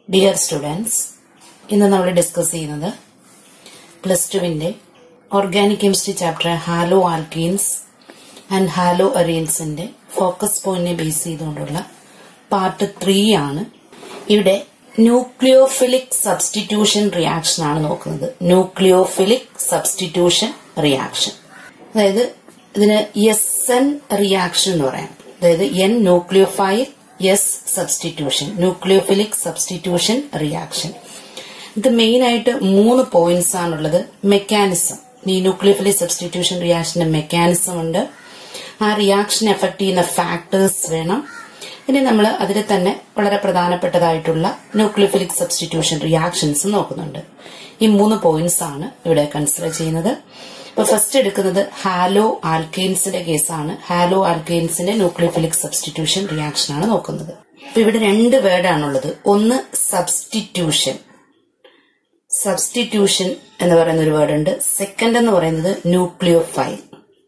Dear students ഇന്ന് നമ്മൾ discuss ചെയ്യുന്നത് പ്ലസ് ടുവിന്റെ organic chemistry chapter halo alkanes and halo അറീൻസിന്റെ ഫോക്കസ് പോയിന്റിനെ ബേസ് ചെയ്തുകൊണ്ടുള്ള പാർട്ട് ത്രീ ആണ് ഇവിടെ ന്യൂക്ലിയോഫിലിക് സബ്സ്റ്റിറ്റ്യൂഷൻ റിയാക്ഷൻ ആണ് നോക്കുന്നത് ന്യൂക്ലിയോഫിലിക് സബ്സ്റ്റിറ്റ്യൂഷൻ റിയാക്ഷൻ അതായത് ഇതിന് എസ് എൻ റിയാക്ഷൻ എന്ന് പറയാം അതായത് N nucleophile S substitution nucleophilic substitution reaction ഇത് മെയിൻ ആയിട്ട് മൂന്ന് പോയിന്റ്സ് ആണുള്ളത് മെക്കാനിസം ഈ ന്യൂക്ലിയോഫിലിക് സബ്സ്റ്റിറ്റ്യൂഷൻ റിയാക്ഷന്റെ മെക്കാനിസം ഉണ്ട് ആ റിയാക്ഷൻ എഫക്ട് ചെയ്യുന്ന ഫാക്ടേഴ്സ് വേണം ഇനി നമ്മൾ അതിൽ തന്നെ വളരെ പ്രധാനപ്പെട്ടതായിട്ടുള്ള ന്യൂക്ലിയോഫിലിക് സബ്സ്റ്റിറ്റ്യൂഷൻ റിയാക്ഷൻസ് നോക്കുന്നുണ്ട് ഈ മൂന്ന് പോയിന്റ്സ് ആണ് ഇവിടെ കൺസിഡർ ചെയ്യുന്നത് അപ്പൊ ഫസ്റ്റ് എടുക്കുന്നത് ഹാലോ ആൽക്കെയിൻസിന്റെ കേസാണ് ഹാലോ ആൽക്കെയിൻസിന്റെ ന്യൂക്ലിയോഫിലിക് സബ്സ്റ്റിറ്റ്യൂഷൻ റിയാക്ഷൻ ആണ് നോക്കുന്നത് അപ്പൊ ഇവിടെ രണ്ട് വേർഡാണുള്ളത് ഒന്ന് സബ്സ്റ്റിറ്റ്യൂഷൻ സബ്സ്റ്റിറ്റ്യൂഷൻ എന്ന് പറയുന്ന ഒരു വേർഡ് ഉണ്ട് സെക്കൻഡ് എന്ന് പറയുന്നത് ന്യൂക്ലിയോഫൈൽ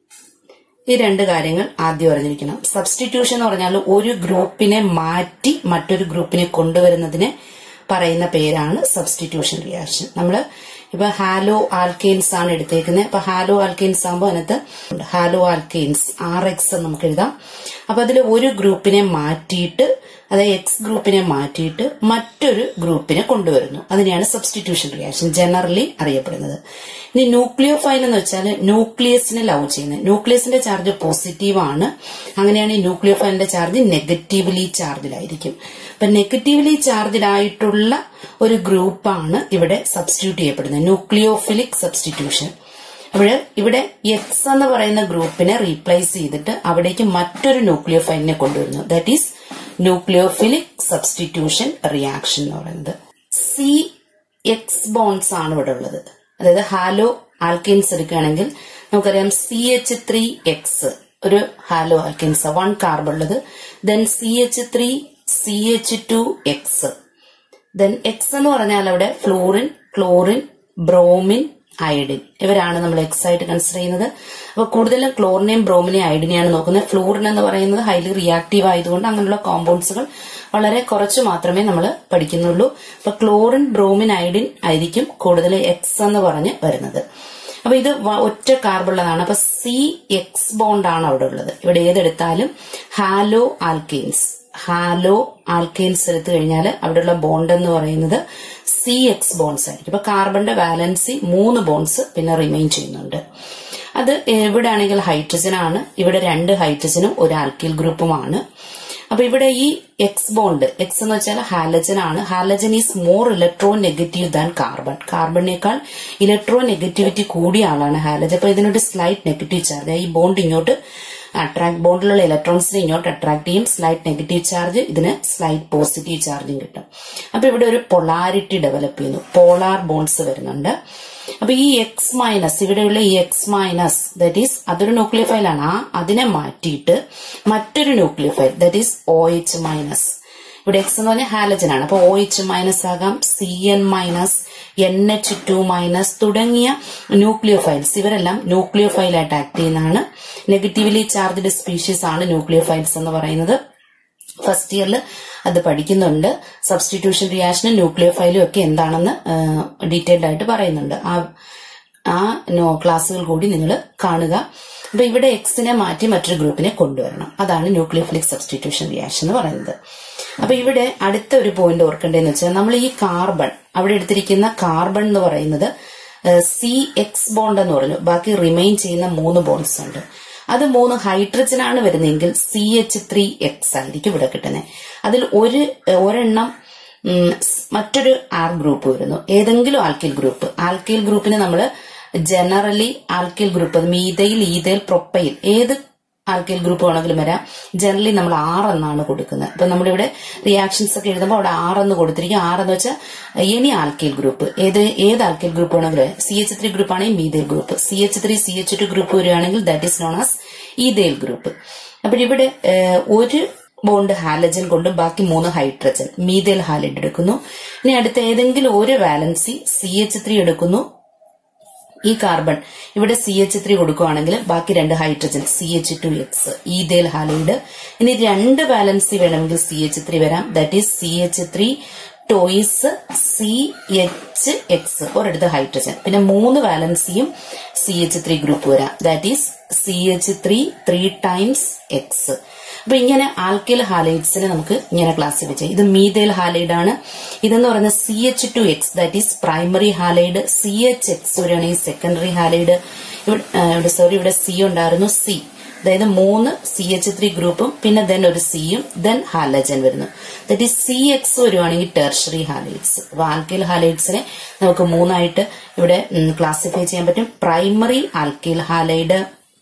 ഈ രണ്ട് കാര്യങ്ങൾ ആദ്യം അറിഞ്ഞിരിക്കണം സബ്സ്റ്റിറ്റ്യൂഷൻ എന്ന് പറഞ്ഞാൽ ഒരു ഗ്രൂപ്പിനെ മാറ്റി മറ്റൊരു ഗ്രൂപ്പിനെ കൊണ്ടുവരുന്നതിന് പറയുന്ന പേരാണ് സബ്സ്റ്റിറ്റ്യൂഷൻ റിയാക്ഷൻ നമ്മൾ ഇപ്പൊ ഹാലോ ആൽക്കെയിൻസ് ആണ് എടുത്തേക്കുന്നത് അപ്പൊ ഹാലോ ആൽക്കെയിൻസ് ആകുമ്പോൾ അതിനകത്ത് ഹാലോ ആൽക്കെയിൻസ് ആർ എക്സ് നമുക്ക് എഴുതാം അപ്പൊ അതിൽ ഒരു ഗ്രൂപ്പിനെ മാറ്റിയിട്ട് അതായത് എക്സ് ഗ്രൂപ്പിനെ മാറ്റിയിട്ട് മറ്റൊരു ഗ്രൂപ്പിനെ കൊണ്ടുവരുന്നു അതിനെയാണ് സബ്സ്റ്റിറ്റ്യൂഷൻ റിയാക്ഷൻ ജനറലി അറിയപ്പെടുന്നത് ഇനി ന്യൂക്ലിയോഫൈൽ എന്ന് വെച്ചാൽ ന്യൂക്ലിയസിനെ ലവ് ചെയ്യുന്നത് ന്യൂക്ലിയസിന്റെ ചാർജ് പോസിറ്റീവ് ആണ് അങ്ങനെയാണ് ഈ ന്യൂക്ലിയോഫൈലിന്റെ ചാർജ് നെഗറ്റീവ്ലി ചാർജിലായിരിക്കും അപ്പൊ നെഗറ്റീവ്ലി ചാർജ്ഡ് ആയിട്ടുള്ള ഒരു ഗ്രൂപ്പാണ് ഇവിടെ സബ്സ്റ്റിറ്റ്യൂട്ട് ചെയ്യപ്പെടുന്നത് ന്യൂക്ലിയോഫിലിക് സബ്സ്റ്റിറ്റ്യൂഷൻ അപ്പോൾ ഇവിടെ എക്സ് എന്ന് പറയുന്ന ഗ്രൂപ്പിനെ റീപ്ലേസ് ചെയ്തിട്ട് അവിടേക്ക് മറ്റൊരു ന്യൂക്ലിയോഫൈലിനെ കൊണ്ടുവരുന്നു that is nucleophilic substitution reaction എന്ന് പറയുന്നത് സി എക്സ് ബോൺസ് ആണ് ഇവിടെ ഉള്ളത് അതായത് ഹാലോ ആൽക്കിൻസ് എടുക്കുകയാണെങ്കിൽ നമുക്കറിയാം സി എച്ച് ത്രീ എക്സ് ഒരു ഹാലോ ആൽക്കിൻസ് വൺ കാർബൺ ഉള്ളത് then C H three C H two X then X എന്ന് പറഞ്ഞാൽ അവിടെ ഫ്ലോറിൻ ക്ലോറിൻ ബ്രോമിൻ അയഡിൻ ഇവരാണ് നമ്മൾ എക്സ് ആയിട്ട് കൺസിഡർ ചെയ്യുന്നത് അപ്പൊ കൂടുതലും ക്ലോറിനെയും ബ്രോമിനെയും അയഡിനെയാണ് നോക്കുന്നത് ഫ്ലൂറിൻ എന്ന് പറയുന്നത് ഹൈലി റിയാക്റ്റീവ് ആയതുകൊണ്ട് അങ്ങനെയുള്ള കോമ്പൗണ്ട്സുകൾ വളരെ കുറച്ച് മാത്രമേ നമ്മൾ പഠിക്കുന്നുള്ളൂ അപ്പൊ ക്ലോറിൻ ബ്രോമിൻ അയഡിൻ ആയിരിക്കും കൂടുതൽ എക്സ് എന്ന് പറഞ്ഞ് വരുന്നത് അപ്പൊ ഇത് ഒറ്റ കാർബുള്ളതാണ് അപ്പൊ സി എക്സ് ബോണ്ട് ആണ് അവിടെ ഉള്ളത് ഇവിടെ ഏതെടുത്താലും ഹാലോ ആൽക്കെയിൻസ് ഹാലോ ആൽക്കെയിൻസ് എടുത്തു കഴിഞ്ഞാൽ അവിടെയുള്ള ബോണ്ട് എന്ന് പറയുന്നത് സി എക്സ് ബോൺസ് ആയിരിക്കും അപ്പൊ കാർബണിന്റെ വാലൻസി മൂന്ന് ബോൺസ് പിന്നെ റിമെയിൻ ചെയ്യുന്നുണ്ട് അത് എവിടെ ആണെങ്കിൽ ഹൈഡ്രജൻ ആണ് ഇവിടെ രണ്ട് ഹൈഡ്രജനും ഒരു ആൽക്കിൽ ഗ്രൂപ്പുമാണ് അപ്പൊ ഇവിടെ ഈ എക്സ് ബോണ്ട് എക്സ് എന്ന് വെച്ചാൽ ഹാലജൻ ആണ് halogen is more electronegative than carbon കാർബണിനേക്കാൾ ഇലക്ട്രോ നെഗറ്റിവിറ്റി കൂടിയ ആളാണ് ഹാലജൻ അപ്പൊ ഇതിനൊരു സ്ലൈറ്റ് നെഗറ്റീവ് ചാർജ് ഈ ബോണ്ട് ഇങ്ങോട്ട് അട്രാക്ട് ബോണ്ടിലുള്ള ഇലക്ട്രോൺസിനെ ഇങ്ങോട്ട് അട്രാക്ട് ചെയ്യും സ്ലൈറ്റ് നെഗറ്റീവ് ചാർജ് ഇതിന് സ്ലൈറ്റ് പോസിറ്റീവ് ചാർജും കിട്ടും അപ്പൊ ഇവിടെ ഒരു പൊളാരിറ്റി ഡെവലപ്പ് ചെയ്യുന്നു പോളാർ ബോൺസ് വരുന്നുണ്ട് അപ്പൊ ഈ എക്സ് മൈനസ് ഇവിടെയുള്ള ഈ എക്സ് മൈനസ് ദറ്റ് ഈസ് അതൊരു ന്യൂക്ലിയോഫൈൽ ആണ് ആ അതിനെ മാറ്റിയിട്ട് മറ്റൊരു nucleophile that is O H minus ഇവിടെ എക്സ് എന്ന് പറഞ്ഞാൽ ഹാലജൻ ആണ് അപ്പൊ ഒ എച്ച് മൈനസ് ആകാം C N minus N H two minus തുടങ്ങിയ ന്യൂക്ലിയോഫൈൽസ് ഇവരെല്ലാം ന്യൂക്ലിയോഫൈലായിട്ട് ആക്ട് ചെയ്യുന്നതാണ് നെഗറ്റീവ്ലി ചാർജ്ഡ് സ്പീഷീസ് ആണ് ന്യൂക്ലിയോഫൈൽസ് എന്ന് പറയുന്നത് ഫസ്റ്റ് ഇയറിൽ അത് പഠിക്കുന്നുണ്ട് സബ്സ്റ്റിറ്റ്യൂഷൻ റിയാക്ഷനും ന്യൂക്ലിയോഫൈലും ഒക്കെ എന്താണെന്ന് ഡീറ്റെയിൽഡ് ആയിട്ട് പറയുന്നുണ്ട് ആ ആ നോ ക്ലാസ്സുകൾ കൂടി നിങ്ങൾ കാണുക അപ്പൊ ഇവിടെ എക്സിനെ മാറ്റി മറ്റൊരു ഗ്രൂപ്പിനെ കൊണ്ടുവരണം അതാണ് ന്യൂക്ലിയോഫിലിക് സബ്സ്റ്റിറ്റ്യൂഷൻ റിയാക്ഷൻ എന്ന് പറയുന്നത് അപ്പൊ ഇവിടെ അടുത്ത ഒരു പോയിന്റ് ഓർക്കേണ്ടതെന്ന് വെച്ചാൽ നമ്മൾ ഈ കാർബൺ അവിടെ എടുത്തിരിക്കുന്ന കാർബൺ എന്ന് പറയുന്നത് സി എക്സ് ബോണ്ട് എന്ന് പറഞ്ഞു ബാക്കി റിമെയിൻ ചെയ്യുന്ന മൂന്ന് ബോണ്ട്സ് ഉണ്ട് അത് മൂന്ന് ഹൈഡ്രജൻ ആണ് വരുന്നതെങ്കിൽ സി എച്ച് ത്രീ എക്സ് ആയിരിക്കും ഇവിടെ കിട്ടുന്നത് അതിൽ ഒരു ഒരെണ്ണം മറ്റൊരു ആർ ഗ്രൂപ്പ് വരുന്നു ഏതെങ്കിലും ആൽക്കിൽ ഗ്രൂപ്പ് ആൽക്കിൽ ഗ്രൂപ്പിന് നമ്മൾ generally alkyl group methyl ethyl propyl ഏത് ആൽക്കിൽ ഗ്രൂപ്പ് വേണമെങ്കിലും വരാം ജനറലി നമ്മൾ ആർ എന്നാണ് കൊടുക്കുന്നത് അപ്പൊ നമ്മളിവിടെ റിയാക്ഷൻസ് ഒക്കെ എഴുതുമ്പോൾ അവിടെ ആർ എന്ന് കൊടുത്തിരിക്കും ആർ എന്ന് വെച്ചാൽ എനി ആൽക്കിൽ ഗ്രൂപ്പ് ഏത് ഏത് ആൽക്കിൽ ഗ്രൂപ്പ് വേണമെങ്കിലും സി എച്ച് ത്രീ ഗ്രൂപ്പ് ആണെങ്കിൽ methyl group C H three C H two group വരികയാണെങ്കിൽ that is known as ethyl group അപ്പോൾ ഇവിടെ ഒരു ബോണ്ട് ഹാലജൻ കൊണ്ട് ബാക്കി മൂന്ന് ഹൈഡ്രജൻ മീതേൽ ഹാലൈഡ് എടുക്കുന്നു ഇനി അടുത്ത ഏതെങ്കിലും ഒരു വാലൻസി സി എച്ച് ത്രീ എടുക്കുന്നു ഈ കാർബൺ ഇവിടെ സി എച്ച് ത്രീ കൊടുക്കുകയാണെങ്കിൽ ബാക്കി രണ്ട് hydrogen C H two X ethyl halide ഇനി രണ്ട് ബാലൻസി വേണമെങ്കിൽ സി എച്ച് ത്രീ വരാം that is C H three twice C H X ഒരിടത്ത് ഹൈഡ്രജൻ പിന്നെ മൂന്ന് വാലൻസിയും സി എച്ച് ത്രീ ഗ്രൂപ്പ് വരാം that is C H three three times X അപ്പൊ ഇങ്ങനെ ആൽക്കൈൽ ഹാലൈഡ്സിനെ നമുക്ക് ഇങ്ങനെ ക്ലാസിഫൈ ചെയ്യാം ഇത് മീതൈൽ ഹാലൈഡ് ആണ് ഇതെന്ന് പറയുന്നത് C H two X that is primary halide C H X വരികയാണെങ്കിൽ സെക്കൻഡറി ഹാലൈഡ് ഇവിടെ ഇവിടെ സോറി ഇവിടെ സി ഉണ്ടായിരുന്നു സി അതായത് മൂന്ന് സി എച്ച് ത്രീ ഗ്രൂപ്പും പിന്നെ ദെൻ ഒരു സിയും ദെൻ ഹാലജൻ വരുന്നു ദറ്റ് ഈസ് സി എക്സ് വരുവാണെങ്കിൽ ടെർഷറി ഹാലൈഡ്സ് അപ്പൊ ആൽക്കൈൽ ഹാലൈഡ്സിനെ നമുക്ക് മൂന്നായിട്ട് ഇവിടെ ക്ലാസിഫൈ ചെയ്യാൻ പറ്റും primary alkyl halide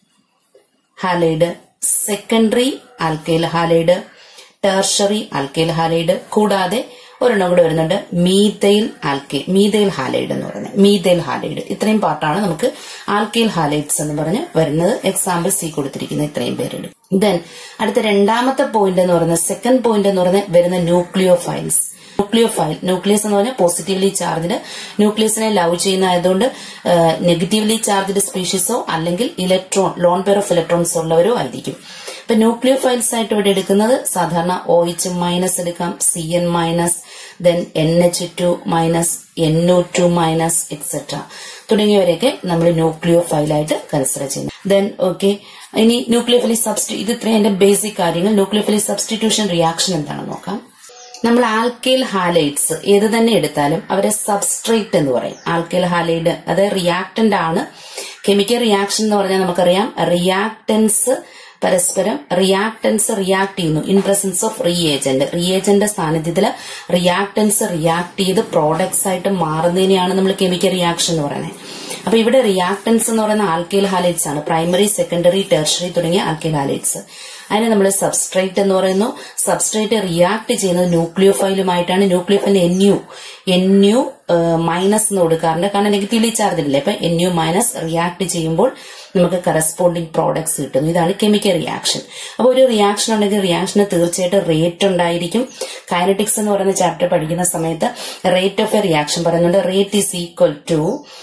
halide secondary alkyl halide tertiary alkyl halide കൂടാതെ ഒരെണ്ണം കൂടെ വരുന്നുണ്ട് മീതൈൽ ആൽക്കൈൽ മീതൈൽ ഹാലൈഡ് എന്ന് പറയുന്നത് മീതൈൽ ഹാലൈഡ് ഇത്രയും പാർട്ടാണ് നമുക്ക് ആൽക്കൈൽ ഹാലൈഡ്സ് എന്ന് പറഞ്ഞ് വരുന്നത് എക്സാമ്പിൾ സി കൊടുത്തിരിക്കുന്ന ഇത്രയും പേരുണ്ട് ദെൻ അടുത്ത രണ്ടാമത്തെ പോയിന്റ് എന്ന് പറയുന്നത് സെക്കൻഡ് പോയിന്റ് എന്ന് പറയുന്നത് വരുന്ന nucleophiles nucleophile nucleus എന്ന് പറഞ്ഞാൽ പോസിറ്റീവ്ലി ചാർജ്ഡ് ന്യൂക്ലിയസിനെ ലവ് ചെയ്യുന്നതായതുകൊണ്ട് നെഗറ്റീവ്ലി ചാർജ്ഡ് സ്പീഷീസോ അല്ലെങ്കിൽ electron lone pair of electrons ഉള്ളവരോ ആയിരിക്കും ഇപ്പൊ ന്യൂക്ലിയോ ഫൈൽസ് ആയിട്ട് ഇവിടെ എടുക്കുന്നത് സാധാരണ ഒ എച്ച് മൈനസ് എടുക്കാം C N minus then N H two minus N O two minus etcetera തുടങ്ങിയവരെയൊക്കെ നമ്മൾ ന്യൂക്ലിയോ ഫൈലായിട്ട് കൺസിഡർ ചെയ്യുന്നു ദെൻ ഓക്കെ ഇനി ന്യൂക്ലിയോഫിലി സബ്സ്റ്റി ഇത് ഇത്രയും എന്റെ ബേസിക് കാര്യങ്ങൾ ന്യൂക്ലിയോഫിലി സബ്സ്റ്റിറ്റ്യൂഷൻ റിയാക്ഷൻ എന്താണെന്ന് നോക്കാം നമ്മൾ ആൽക്കൈൽ ഹാലൈഡ്സ് ഏത് തന്നെ എടുത്താലും അവരെ സബ്സ്ട്രേറ്റ് എന്ന് പറയും ആൽക്കൈൽ ഹാലൈഡ് അത് റിയാക്ടന്റ് ആണ് കെമിക്കൽ റിയാക്ഷൻ എന്ന് പറഞ്ഞാൽ നമുക്കറിയാം റിയാക്ടൻസ് പരസ്പരം റിയാക്ടൻസ് റിയാക്ട് ചെയ്യുന്നു in presence of reagent reagent സാന്നിധ്യത്തിൽ റിയാക്ടൻസ് റിയാക്ട് ചെയ്ത് പ്രോഡക്ട്സ് ആയിട്ട് മാറുന്നതിനെയാണ് നമ്മൾ കെമിക്കൽ റിയാക്ഷൻ എന്ന് പറയുന്നത് അപ്പൊ ഇവിടെ റിയാക്ടൻസ് എന്ന് പറയുന്ന ആൽക്കൈൽ ഹാലൈറ്റ്സ് ആണ് പ്രൈമറി സെക്കൻഡറി ടെർഷറി തുടങ്ങിയ ആൽക്കൈൽ ഹാലൈറ്റ്സ് അതിനെ നമ്മൾ സബ്സ്ട്രേറ്റ് എന്ന് പറയുന്നു സബ്സ്ട്രേറ്റ് റിയാക്ട് ചെയ്യുന്നത് ന്യൂക്ലിയോഫൈലുമായിട്ടാണ് ന്യൂക്ലിയോഫൈലിന് N U N U minus എന്ന് കൊടുക്കാറുണ്ട് കാരണം നെഗറ്റീവ്ലി ചാർജ് ഇല്ലേ അപ്പൊ എൻ യു മൈനസ് റിയാക്ട് ചെയ്യുമ്പോൾ നമുക്ക് കറസ്പോണ്ടിങ് പ്രോഡക്ട്സ് കിട്ടുന്നു ഇതാണ് കെമിക്കൽ റിയാക്ഷൻ അപ്പോൾ ഒരു റിയാക്ഷൻ ഉണ്ടെങ്കിൽ റിയാക്ഷന് തീർച്ചയായിട്ടും റേറ്റ് ഉണ്ടായിരിക്കും കൈനറ്റിക്സ് എന്ന് പറയുന്ന ചാപ്റ്റർ പഠിക്കുന്ന സമയത്ത് റേറ്റ് ഓഫ് എ റിയാക്ഷൻ പറയുന്നുണ്ട് rate is equal to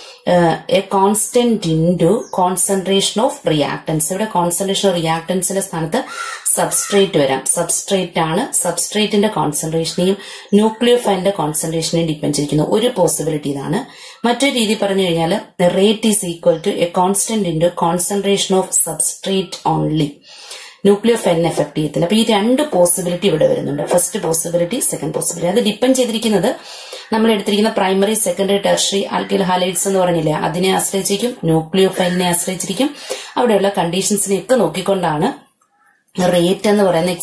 a constant into concentration of reactants ഇവിടെ കോൺസെൻട്രേഷൻ ഓഫ് റിയാക്ടൻസിന്റെ സ്ഥാനത്ത് സബ്സ്ട്രേറ്റ് വരാം സബ്സ്ട്രേറ്റ് ആണ് സബ്സ്ട്രേറ്റിന്റെ കോൺസെൻട്രേഷനെയും ന്യൂക്ലിയോഫൈലിന്റെ കോൺസെൻട്രേഷനെയും ഡിപ്പെൻഡ് ചെയ്തിരിക്കുന്നു ഒരു പോസിബിലിറ്റി ഇതാണ് മറ്റൊരു രീതി പറഞ്ഞു കഴിഞ്ഞാൽ rate is equal to a constant into concentration of substrate only ന്യൂക്ലിയോഫൈലിനെ എഫക്ട് ചെയ്യത്തില്ല അപ്പൊ ഈ രണ്ട് പോസിബിലിറ്റി ഇവിടെ വരുന്നുണ്ട് ഫസ്റ്റ് പോസിബിലിറ്റി സെക്കൻഡ് പോസിബിലിറ്റി അത് ഡിപ്പെൻഡ് ചെയ്തിരിക്കുന്നത് നമ്മൾ എടുത്തിരിക്കുന്ന primary secondary tertiary alkyl halides എന്ന് പറഞ്ഞില്ലേ അതിനെ ആശ്രയിച്ചിരിക്കും ന്യൂക്ലിയോഫൈലിനെ ആശ്രയിച്ചിരിക്കും അവിടെയുള്ള കണ്ടീഷൻസിനെയൊക്കെ നോക്കിക്കൊണ്ടാണ് റേറ്റ് എന്ന് പറയുന്ന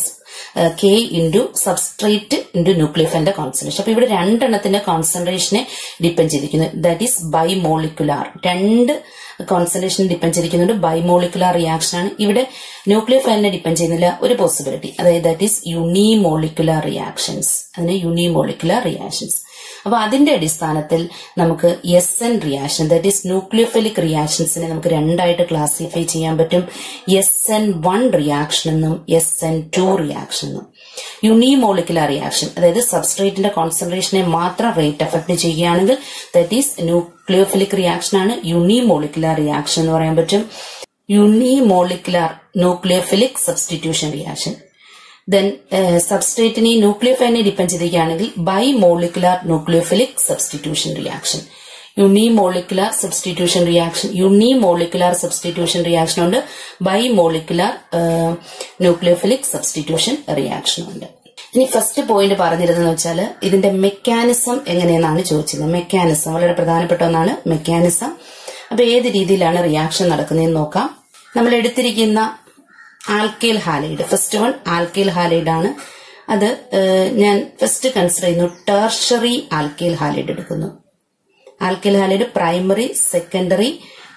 കെ ഇൻറ്റു സബ്സ്ട്രേറ്റ് ഇൻറ്റു ന്യൂക്ലിയോഫൈലിന്റെ കോൺസെൻട്രേഷൻ അപ്പൊ ഇവിടെ രണ്ടെണ്ണത്തിന്റെ കോൺസെൻട്രേഷനെ ഡിപ്പെൻഡ് ചെയ്തിരിക്കുന്നു ദാറ്റ് ഈസ് ബൈ മോളിക്കുലാർ രണ്ട് കോൺസെൻട്രേഷൻ ഡിപ്പെൻഡ് ചെയ്തിരിക്കുന്നുണ്ട് ബൈമോളിക്കുലാർ റിയാക്ഷൻ ആണ് ഇവിടെ ന്യൂക്ലിയോഫൈലിനെ ഡിപ്പെൻഡ് ചെയ്യുന്നില്ല ഒരു പോസിബിലിറ്റി അതായത് ദാറ്റ് ഈസ് യുണിമോളിക്കുലാർ റിയാക്ഷൻസ് അതിന് യുണിമോളിക്കുലാർ റിയാക്ഷൻസ് അപ്പൊ അതിന്റെ അടിസ്ഥാനത്തിൽ നമുക്ക് S N reaction that is nucleophilic റിയാക്ഷൻസിനെ നമുക്ക് രണ്ടായിട്ട് ക്ലാസിഫൈ ചെയ്യാൻ പറ്റും എസ് എൻ വൺ റിയാക്ഷൻ എന്നും എസ് എൻ ടു റിയാക്ഷൻ എന്നും യുണിമോളിക്കുലാർ റിയാക്ഷൻ അതായത് സബ്സ്ട്രേറ്റിന്റെ കോൺസെൻട്രേഷനെ മാത്രം റേറ്റ് എഫക്ട് ചെയ്യുകയാണെങ്കിൽ ദാറ്റ് ഈസ് ന്യൂക്ലിയോഫിലിക് റിയാക്ഷൻ ആണ് യുണിമോളിക്കുലാർ റിയാക്ഷൻ എന്ന് പറയാൻ പറ്റും unimolecular nucleophilic substitution reaction then സബ്സ്ട്രേറ്റിനെ ന്യൂക്ലിയോഫൈലിനെ ഡിപ്പെൻഡ് ചെയ്തിരിക്കുകയാണെങ്കിൽ bimolecular nucleophilic substitution reaction unimolecular substitution reaction unimolecular substitution reaction ഉണ്ട് bimolecular nucleophilic substitution reaction ഉണ്ട് ഇനി ഫസ്റ്റ് പോയിന്റ് പറഞ്ഞിരുന്നെന്ന് വെച്ചാൽ ഇതിന്റെ മെക്കാനിസം എങ്ങനെയെന്നാണ് ചോദിച്ചത് മെക്കാനിസം വളരെ പ്രധാനപ്പെട്ട ഒന്നാണ് മെക്കാനിസം അപ്പൊ ഏത് രീതിയിലാണ് റിയാക്ഷൻ നടക്കുന്നതെന്ന് നോക്കാം നമ്മൾ എടുത്തിരിക്കുന്ന alkyl halide first one alkyl halide ആണ് അത് ഞാൻ ഫസ്റ്റ് കൺസിഡർ ചെയ്യുന്നു ടെർഷറി ആൽക്കൈൽ ഹാലൈഡ് എടുക്കുന്നു alkyl halide primary secondary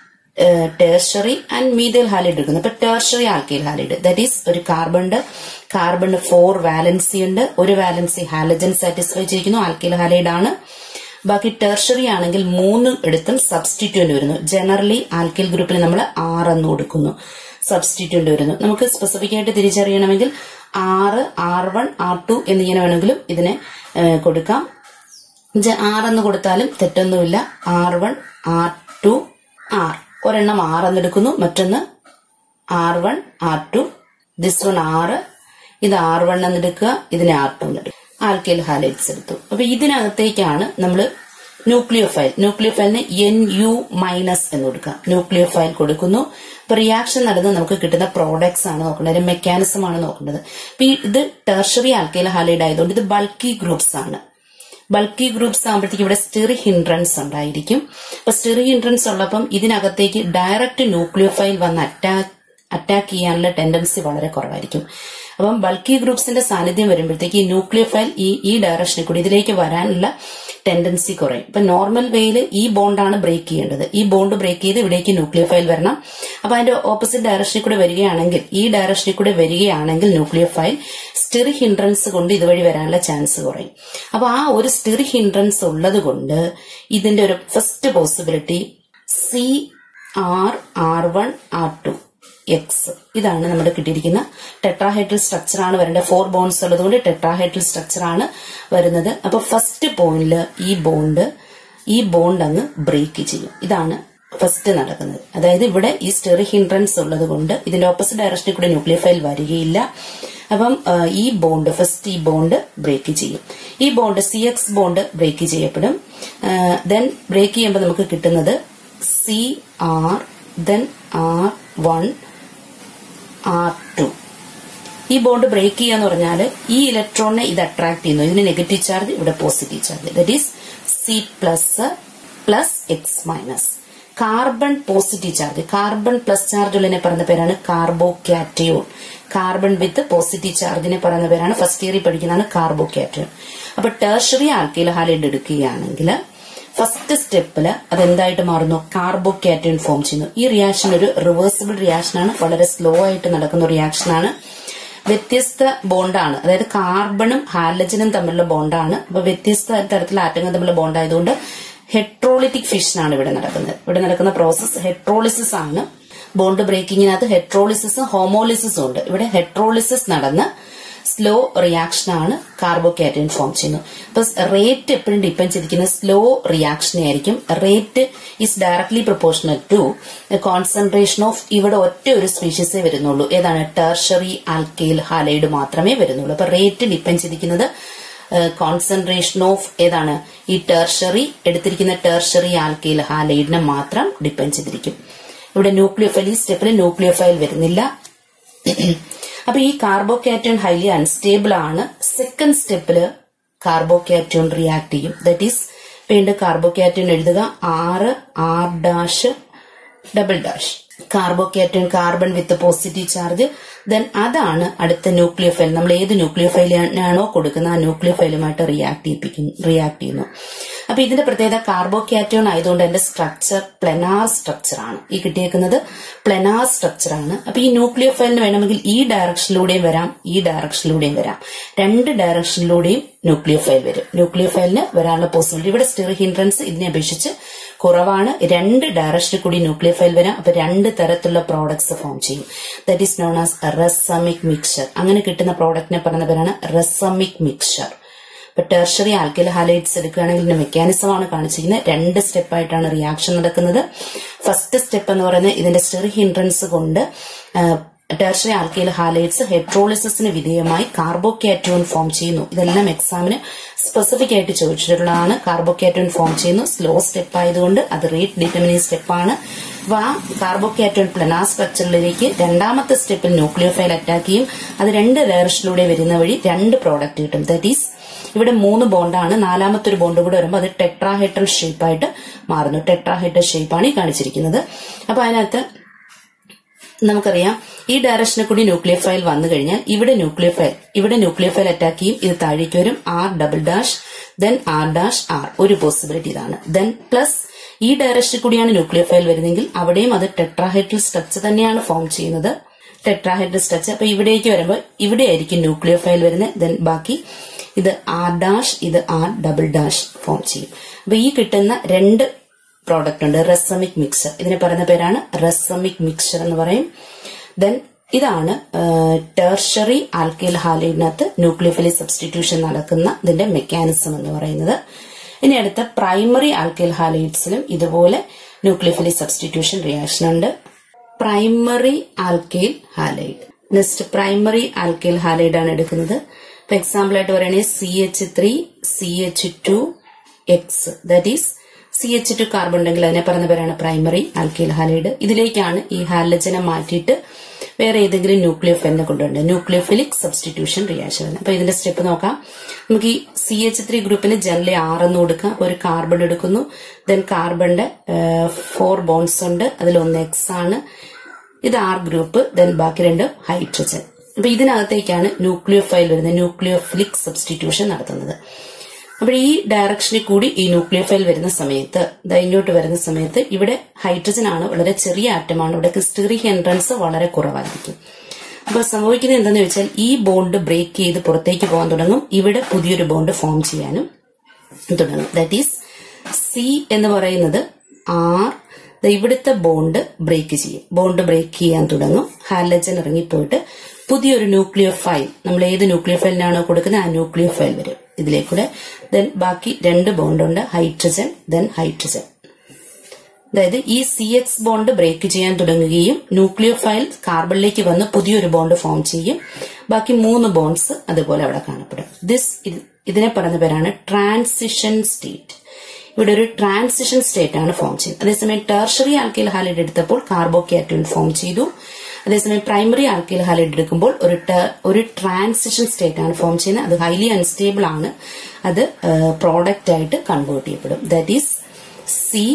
tertiary and methyl halide എടുക്കുന്നു ഇപ്പൊ tertiary alkyl halide that is ഒരു കാർബണിന്റെ കാർബണിന് ഫോർ വാലൻസി ഉണ്ട് ഒരു വാലൻസി ഹാലജൻ സാറ്റിസ്ഫൈ ചെയ്തിരിക്കുന്നു ആൽക്കൈൽ ഹാലൈഡ് ആണ് ബാക്കി ടെർഷറി ആണെങ്കിൽ മൂന്ന് എടുത്തും സബ്സ്റ്റിറ്റ്യൂന്റ് വരുന്നു ജനറലി ആൽക്കൈൽ ഗ്രൂപ്പിൽ നമ്മൾ ആറെന്ന് കൊടുക്കുന്നു സബ്സ്റ്റിറ്റ്യൂന്റ് വരുന്നു നമുക്ക് സ്പെസിഫിക് ആയിട്ട് തിരിച്ചറിയണമെങ്കിൽ ആറ് ആർ വൺ ആർ ടു എന്നിങ്ങനെ വേണമെങ്കിലും ഇതിനെ കൊടുക്കാം ആറെന്ന് കൊടുത്താലും തെറ്റൊന്നുമില്ല R one R two R ഒരെണ്ണം ആറെന്ന് എടുക്കുന്നു മറ്റൊന്ന് R one R two this one R ഇത് ആർ വൺ എന്ന് എടുക്കുക ഇതിനെ ആർ ടു എന്ന് എടുക്കുക ആൽക്കൈൽ ഹാലൈറ്റ്സ് എടുത്തു അപ്പൊ ഇതിനകത്തേക്കാണ് നമ്മൾ ന്യൂക്ലിയോഫൈൽ ന്യൂക്ലിയോഫൈലിന് എൻ യു മൈനസ് എന്ന് കൊടുക്കുക ന്യൂക്ലിയോഫൈൽ കൊടുക്കുന്നു അപ്പൊ റിയാക്ഷൻ നടന്ന് നമുക്ക് കിട്ടുന്ന പ്രോഡക്ട്സ് ആണ് നോക്കേണ്ടത് മെക്കാനിസം ആണ് നോക്കേണ്ടത് അപ്പൊ ഈ ഇത് ടെർഷറി ആൽക്കൈൽ ഹാലൈഡ് ആയതുകൊണ്ട് ഇത് ബൾക്കി ഗ്രൂപ്പ്സ് ആണ് ബൾക്കി ഗ്രൂപ്പ്സ് ആകുമ്പോഴത്തേക്ക് ഇവിടെ സ്റ്റിറി ഹിൻഡ്രൻസ് ഉണ്ടായിരിക്കും അപ്പൊ സ്റ്റിറി ഹിൻഡ്രൻസ് ഉള്ളപ്പം ഇതിനകത്തേക്ക് ഡയറക്റ്റ് ന്യൂക്ലിയോഫൈൽ വന്ന് അറ്റാക്ക് അറ്റാക്ക് ചെയ്യാനുള്ള ടെൻഡൻസി വളരെ കുറവായിരിക്കും അപ്പം ബൾക്കി ഗ്രൂപ്പ്സിന്റെ സാന്നിധ്യം വരുമ്പോഴത്തേക്ക് ഈ ന്യൂക്ലിയോഫൈൽ ഈ ഈ ഡയറക്ഷനിൽ കൂടി ഇതിലേക്ക് വരാനുള്ള ടെൻഡൻസി കുറയും ഇപ്പൊ നോർമൽ വേയിൽ ഈ ബോണ്ടാണ് ബ്രേക്ക് ചെയ്യേണ്ടത് ഈ ബോണ്ട് ബ്രേക്ക് ചെയ്ത് ഇവിടേക്ക് ന്യൂക്ലിയോഫൈൽ വരണം അപ്പൊ അതിന്റെ ഓപ്പോസിറ്റ് ഡയറക്ഷനിൽ കൂടെ വരികയാണെങ്കിൽ ഈ ഡയറക്ഷനിൽ കൂടെ വരികയാണെങ്കിൽ ന്യൂക്ലിയോഫൈൽ സ്റ്റിറി ഹിൻഡ്രൻസ് കൊണ്ട് ഇതുവഴി വരാനുള്ള ചാൻസ് കുറയും അപ്പൊ ആ ഒരു സ്റ്റിറി ഹിൻഡ്രൻസ് ഉള്ളത് കൊണ്ട് ഇതിന്റെ ഒരു first possibility C R R one R two X ഇതാണ് നമ്മുടെ കിട്ടിയിരിക്കുന്ന ടെട്രാഹൈഡ്രൽ സ്ട്രക്ചർ ആണ് വരേണ്ടത് ഫോർ ബോൺസ് ഉള്ളതുകൊണ്ട് ടെട്രാഹൈഡ്രൽ സ്ട്രക്ചർ ആണ് വരുന്നത് അപ്പൊ ഫസ്റ്റ് പോയിന്റിൽ ഈ ബോണ്ട് ഈ ബോണ്ട് അങ്ങ് ബ്രേക്ക് ചെയ്യും ഇതാണ് ഫസ്റ്റ് നടക്കുന്നത് അതായത് ഇവിടെ ഈ സ്റ്റെറി ഹിൻഡ്രൻസ് ഉള്ളത് കൊണ്ട് ഇതിന്റെ ഓപ്പോസിറ്റ് ഡയറക്ഷനിൽ കൂടെ ന്യൂക്ലിയർ വരികയില്ല അപ്പം ആ, ഈ ബോണ്ട് ഫസ്റ്റ് ഈ ബോണ്ട് ബ്രേക്ക് ചെയ്യും ഈ bond C X bond break ചെയ്യപ്പെടും ദെൻ ബ്രേക്ക് ചെയ്യുമ്പോൾ നമുക്ക് കിട്ടുന്നത് C R then R one R two ഈ ബോണ്ട് ബ്രേക്ക് ചെയ്യാന്ന് പറഞ്ഞാൽ ഈ ഇലക്ട്രോണിനെ ഇത് അട്രാക്ട് ചെയ്യുന്നു ഇതിന് നെഗറ്റീവ് ചാർജ് ഇവിടെ positive charge that is C plus plus X minus carbon positive charge carbon plus charge ഉള്ളതിനെ പറയുന്ന പേരാണ് carbocation carbon with positive ചാർജിനെ പറയുന്ന പേരാണ് ഫസ്റ്റ് ഇയറിൽ പഠിക്കുന്നതാണ് കാർബോ കാറ്റയോൺ അപ്പൊ ടേർഷറി ആൽക്കൈൽ ഹാലൈഡ് എടുക്കുകയാണെങ്കിൽ ഫസ്റ്റ് സ്റ്റെപ്പിൽ അതെന്തായിട്ട് മാറുന്നു കാർബോ കാറ്റയോൺ ഫോം ചെയ്യുന്നു ഈ റിയാക്ഷൻ ഒരു റിവേഴ്സിബിൾ റിയാക്ഷൻ ആണ് വളരെ സ്ലോ ആയിട്ട് നടക്കുന്ന റിയാക്ഷൻ ആണ് വ്യത്യസ്ത ബോണ്ടാണ് അതായത് കാർബണും ഹാലജനും തമ്മിലുള്ള ബോണ്ടാണ് അപ്പൊ വ്യത്യസ്ത തരത്തിലുള്ള ആറ്റങ്ങൾ തമ്മിലുള്ള ബോണ്ട് ആയതുകൊണ്ട് ഹെട്രോളിറ്റിക് ഫിഷനാണ് ഇവിടെ നടക്കുന്നത് ഇവിടെ നടക്കുന്ന പ്രോസസ് ഹെട്രോളിസിസ് ആണ് ബോണ്ട് ബ്രേക്കിങ്ങിനകത്ത് ഹെട്രോളിസിസും ഹോമോളിസിസും ഉണ്ട് ഇവിടെ ഹെട്രോളിസിസ് നടന്ന് സ്ലോ റിയാക്ഷൻ ആണ് കാർബോകാറ്റൈൻ ഫോം ചെയ്യുന്നത് അപ്പൊ റേറ്റ് എപ്പോഴും ഡിപ്പെൻഡ് ചെയ്തിരിക്കുന്നത് സ്ലോ റിയാക്ഷൻ ആയിരിക്കും rate is directly proportional to concentration of ഇവിടെ ഒറ്റ ഒരു സ്പീഷീസേ വരുന്നുള്ളൂ ഏതാണ് ടെർഷറി ആൽക്കൈൽ ഹാലൈഡ് മാത്രമേ വരുന്നുള്ളൂ അപ്പൊ റേറ്റ് ഡിപ്പെൻഡ് ചെയ്തിരിക്കുന്നത് കോൺസെൻട്രേഷൻ ഓഫ് ഏതാണ് ഈ ടെർഷറി എടുത്തിരിക്കുന്ന ടെർഷറി ആൽക്കൈൽ ഹാലൈഡിനെ മാത്രം ഡിപ്പെൻഡ് ചെയ്തിരിക്കും ഇവിടെ ന്യൂക്ലിയോഫൈൽ ഈ സ്റ്റെപ്പിൽ ന്യൂക്ലിയോഫൈൽ വരുന്നില്ല അപ്പൊ ഈ കാർബോകാറ്റോൺ ഹൈലി അൺസ്റ്റേബിൾ ആണ് സെക്കൻഡ് സ്റ്റെപ്പില് കാർബോകാറ്റോൺ റിയാക്ട് ചെയ്യും ദറ്റ് ഈസ് വീണ്ടും കാർബോകാറ്റോൺ എഴുതുക R R dash double dash carbocation carbon with positive charge then അതാണ് അടുത്ത ന്യൂക്ലിയോഫൈൽ നമ്മൾ ഏത് ന്യൂക്ലിയോഫൈലാണോ കൊടുക്കുന്ന ആ ന്യൂക്ലിയോഫൈലുമായിട്ട് റിയാക്ട് ചെയ്യിപ്പിക്കുന്നു റിയാക്ട് ചെയ്യുന്നു അപ്പൊ ഇതിന്റെ പ്രത്യേകത കാർബോകാറ്റോൺ ആയതുകൊണ്ട് അതിന്റെ സ്ട്രക്ചർ പ്ലെനാർ സ്ട്രക്ചർ ആണ് ഈ കിട്ടിയേക്കുന്നത് പ്ലെനാർ സ്ട്രക്ചർ ആണ് അപ്പൊ ഈ ന്യൂക്ലിയോഫൈലിന് വേണമെങ്കിൽ ഈ ഡയറക്ഷനിലൂടെയും വരാം ഈ ഡയറക്ഷനിലൂടെയും വരാം രണ്ട് ഡയറക്ഷനിലൂടെയും ന്യൂക്ലിയോഫൈൽ വരും ന്യൂക്ലിയോഫൈലിന് വരാനുള്ള പോസിബിലിറ്റി ഇവിടെ സ്റ്റിറി ഹിൻഡ്രൻസ് ഇതിനെ അപേക്ഷിച്ച് കുറവാണ് രണ്ട് ഡയറക്ഷനിൽ കൂടി ന്യൂക്ലിയോഫൈൽ വരാം അപ്പൊ രണ്ട് തരത്തിലുള്ള പ്രോഡക്ട്സ് ഫോം ചെയ്യും that is known as racemic mixture അങ്ങനെ കിട്ടുന്ന പ്രോഡക്റ്റിനെ പറയുന്ന പേരാണ് റെസമിക് മിക്സർ ഇപ്പൊ ടെർഷറി ആൽക്കൈൽ ഹാലൈറ്റ്സ് എടുക്കുകയാണെങ്കിൽ ഇതിന്റെ മെക്കാനിസം ആണ് കാണിച്ചിരിക്കുന്നത് രണ്ട് സ്റ്റെപ്പായിട്ടാണ് റിയാക്ഷൻ നടക്കുന്നത് ഫസ്റ്റ് സ്റ്റെപ്പ് എന്ന് പറയുന്നത് ഇതിന്റെ സ്റ്റെറി ഹിൻഡ്രൻസ് കൊണ്ട് ടെർഷറി ആൽക്കൈൽ ഹാലൈറ്റ്സ് ഹെട്രോളിസിന് വിധേയമായി കാർബോകാറ്റോൺ ഫോം ചെയ്യുന്നു ഇതെല്ലാം എക്സാമിന് സ്പെസിഫിക് ആയിട്ട് ചോദിച്ചിട്ടുള്ളതാണ് കാർബോകാറ്റോൺ ഫോം ചെയ്യുന്നു സ്ലോ സ്റ്റെപ്പ് ആയതുകൊണ്ട് അത് റേറ്റ് ഡിറ്റർമിനിങ് സ്റ്റെപ്പാണ് അപ്പൊ ആ കാർബോകാറ്റോൺ പ്ലനാ സ്ട്രക്ചറിലേക്ക് രണ്ടാമത്തെ സ്റ്റെപ്പിൽ ന്യൂക്ലിയോഫൈൽ അറ്റാക്ക് ചെയ്യും അത് രണ്ട് ഡയറക്ഷനിലൂടെ വരുന്ന വഴി രണ്ട് പ്രോഡക്റ്റ് കിട്ടും ദാറ്റ് ഈസ് ഇവിടെ മൂന്ന് ബോണ്ടാണ് നാലാമത്തെ ഒരു ബോണ്ട് കൂടെ വരുമ്പോൾ അത് ടെട്രാഹൈഡ്രൽ ഷേപ്പായിട്ട് മാറുന്നു ടെട്രാഹൈഡ്രൽ ഷേപ്പാണ് ഈ കാണിച്ചിരിക്കുന്നത് അപ്പൊ അതിനകത്ത് നമുക്കറിയാം ഈ ഡയറക്ഷനിൽ കൂടി ന്യൂക്ലിയർ ഫയൽ വന്നു കഴിഞ്ഞാൽ ഇവിടെ ന്യൂക്ലിയർ ഫയൽ ഇവിടെ ന്യൂക്ലിയർ ഫയൽ അറ്റാക്ക് ചെയ്യും ഇത് താഴേക്ക് വരും R double dash then R dash R ഒരു പോസിബിലിറ്റി ഇതാണ് ദെൻ പ്ലസ് ഈ ഡയറക്ഷനിൽ കൂടിയാണ് ന്യൂക്ലിയർ ഫയൽ വരുന്നതെങ്കിൽ അവിടെയും അത് ടെട്രാഹൈഡ്രൽ സ്ട്രക്ചർ തന്നെയാണ് ഫോം ചെയ്യുന്നത് ടെട്രാഹൈഡ്രൽ സ്ട്രക്ചർ അപ്പൊ ഇവിടേക്ക് വരുമ്പോൾ ഇവിടെ ആയിരിക്കും ന്യൂക്ലിയർ ഫയൽ വരുന്നത് ദെൻ ബാക്കി ഇത് ആർ ഡാഷ് ഇത് ആർ ഡബിൾ ഡാഷ് ഫോം ചെയ്യും അപ്പൊ ഈ കിട്ടുന്ന രണ്ട് പ്രോഡക്റ്റ് ഉണ്ട് റെസമിക് മിക്സർ ഇതിന് പറയുന്ന പേരാണ് റെസമിക് മിക്സർ എന്ന് പറയും ദെൻ ഇതാണ് ടെർഷറി ആൽക്കൈൽ ഹാലൈഡിനകത്ത് ന്യൂക്ലിയോഫിലി സബ്സ്റ്റിറ്റ്യൂഷൻ നടക്കുന്ന ഇതിന്റെ മെക്കാനിസം എന്ന് പറയുന്നത് ഇനി അടുത്ത പ്രൈമറി ആൽക്കൈൽ ഹാലൈഡ്സിലും ഇതുപോലെ ന്യൂക്ലിയോഫിലി സബ്സ്റ്റിറ്റ്യൂഷൻ റിയാക്ഷൻ ഉണ്ട് primary alkyl halide next primary alkyl halide ആണ് എടുക്കുന്നത് ഇപ്പൊ എക്സാമ്പിൾ ആയിട്ട് പറയുകയാണെങ്കിൽ C H three C H two X that is C H two carbon ഉണ്ടെങ്കിൽ അതിനെ പറയുന്ന പേരാണ് പ്രൈമറി ആൽക്കൈൽ ഹാലൈഡ് ഇതിലേക്കാണ് ഈ ഹാലജനെ മാറ്റിയിട്ട് വേറെ ഏതെങ്കിലും ന്യൂക്ലിയോഫൈലിനെ കൊണ്ടുവരേണ്ടത് ന്യൂക്ലിയോഫിലിക് സബ്സ്റ്റിറ്റ്യൂഷൻ റിയാക്ഷൻ അപ്പൊ ഇതിന്റെ സ്റ്റെപ്പ് നോക്കാം നമുക്ക് ഈ സി എച്ച് ത്രീ ഗ്രൂപ്പിന് ജനറലി ആറെന്ന് കൊടുക്കാം ഒരു കാർബൺ എടുക്കുന്നു ദെൻ കാർബണിന്റെ ഫോർ ബോൺസ് ഉണ്ട് അതിലൊന്ന് എക്സ് ആണ് ഇത് ആർ ഗ്രൂപ്പ് ദെൻ ബാക്കി രണ്ട് ഹൈഡ്രജൻ അപ്പൊ ഇതിനകത്തേക്കാണ് ന്യൂക്ലിയോഫൈൽ വരുന്നത് ന്യൂക്ലിയോഫിലിക് സബ്സ്റ്റിറ്റ്യൂഷൻ നടത്തുന്നത് അപ്പോൾ ഈ ഡയറക്ഷനിൽ കൂടി ഈ ന്യൂക്ലിയോഫൈൽ വരുന്ന സമയത്ത് ദാ ഇങ്ങോട്ട് വരുന്ന സമയത്ത് ഇവിടെ ഹൈഡ്രജൻ ആണ് വളരെ ചെറിയ ആറ്റമാണ് ഇവിടെ ഹിസ്റ്ററിക് എൻട്രൻസ് വളരെ കുറവായിരിക്കും അപ്പൊ സംഭവിക്കുന്നത് എന്താന്ന് വെച്ചാൽ ഈ ബോണ്ട് ബ്രേക്ക് ചെയ്ത് പുറത്തേക്ക് പോകാൻ തുടങ്ങും ഇവിടെ പുതിയൊരു ബോണ്ട് ഫോം ചെയ്യാനും തുടങ്ങും ദാറ്റ് ഈസ് സി എന്ന് പറയുന്നത് ആർ ഇവിടുത്തെ ബോണ്ട് ബ്രേക്ക് ചെയ്യും ബോണ്ട് ബ്രേക്ക് ചെയ്യാൻ തുടങ്ങും ഹാലജൻ ഇറങ്ങിപ്പോയിട്ട് പുതിയൊരു ന്യൂക്ലിയോ ഫയൽ നമ്മൾ ഏത് ന്യൂക്ലിയോ ഫയലിനാണോ കൊടുക്കുന്നത് ആ ന്യൂക്ലിയോ ഫയൽ വരും ഇതിലേക്കൂടെ ദെൻ ബാക്കി രണ്ട് ബോണ്ടുണ്ട് ഹൈഡ്രജൻ ദെൻ ഹൈഡ്രജൻ അതായത് ഈ സി എക്സ് ബോണ്ട് ബ്രേക്ക് ചെയ്യാൻ തുടങ്ങുകയും ന്യൂക്ലിയോ ഫയൽ കാർബണിലേക്ക് വന്ന് പുതിയൊരു ബോണ്ട് ഫോം ചെയ്യും ബാക്കി മൂന്ന് ബോണ്ട്സ് അതുപോലെ അവിടെ കാണപ്പെടും ദിസ് ഇതിനെ പറയുന്ന പേരാണ് ട്രാൻസിഷൻ സ്റ്റേറ്റ് ഇവിടെ ഒരു ട്രാൻസിഷൻ സ്റ്റേറ്റ് ആണ് ഫോം ചെയ്യുന്നത് അതേസമയം ടെർഷറി ആൽക്കൈൽ ഹാലൈഡ് എടുത്തപ്പോൾ കാർബോക്യാറ്റോൺ ഫോം ചെയ്തു അതേസമയം പ്രൈമറി ആൽക്കൈൽ ഹാലൈഡ് എടുക്കുമ്പോൾ ഒരു ഒരു ട്രാൻസിഷൻ സ്റ്റേറ്റ് ആണ് ഫോം ചെയ്യുന്നത് അത് ഹൈലി അൺസ്റ്റേബിൾ ആണ് അത് പ്രോഡക്റ്റ് ആയിട്ട് കൺവേർട്ട് ചെയ്യപ്പെടും ദാറ്റ് ഈസ് സി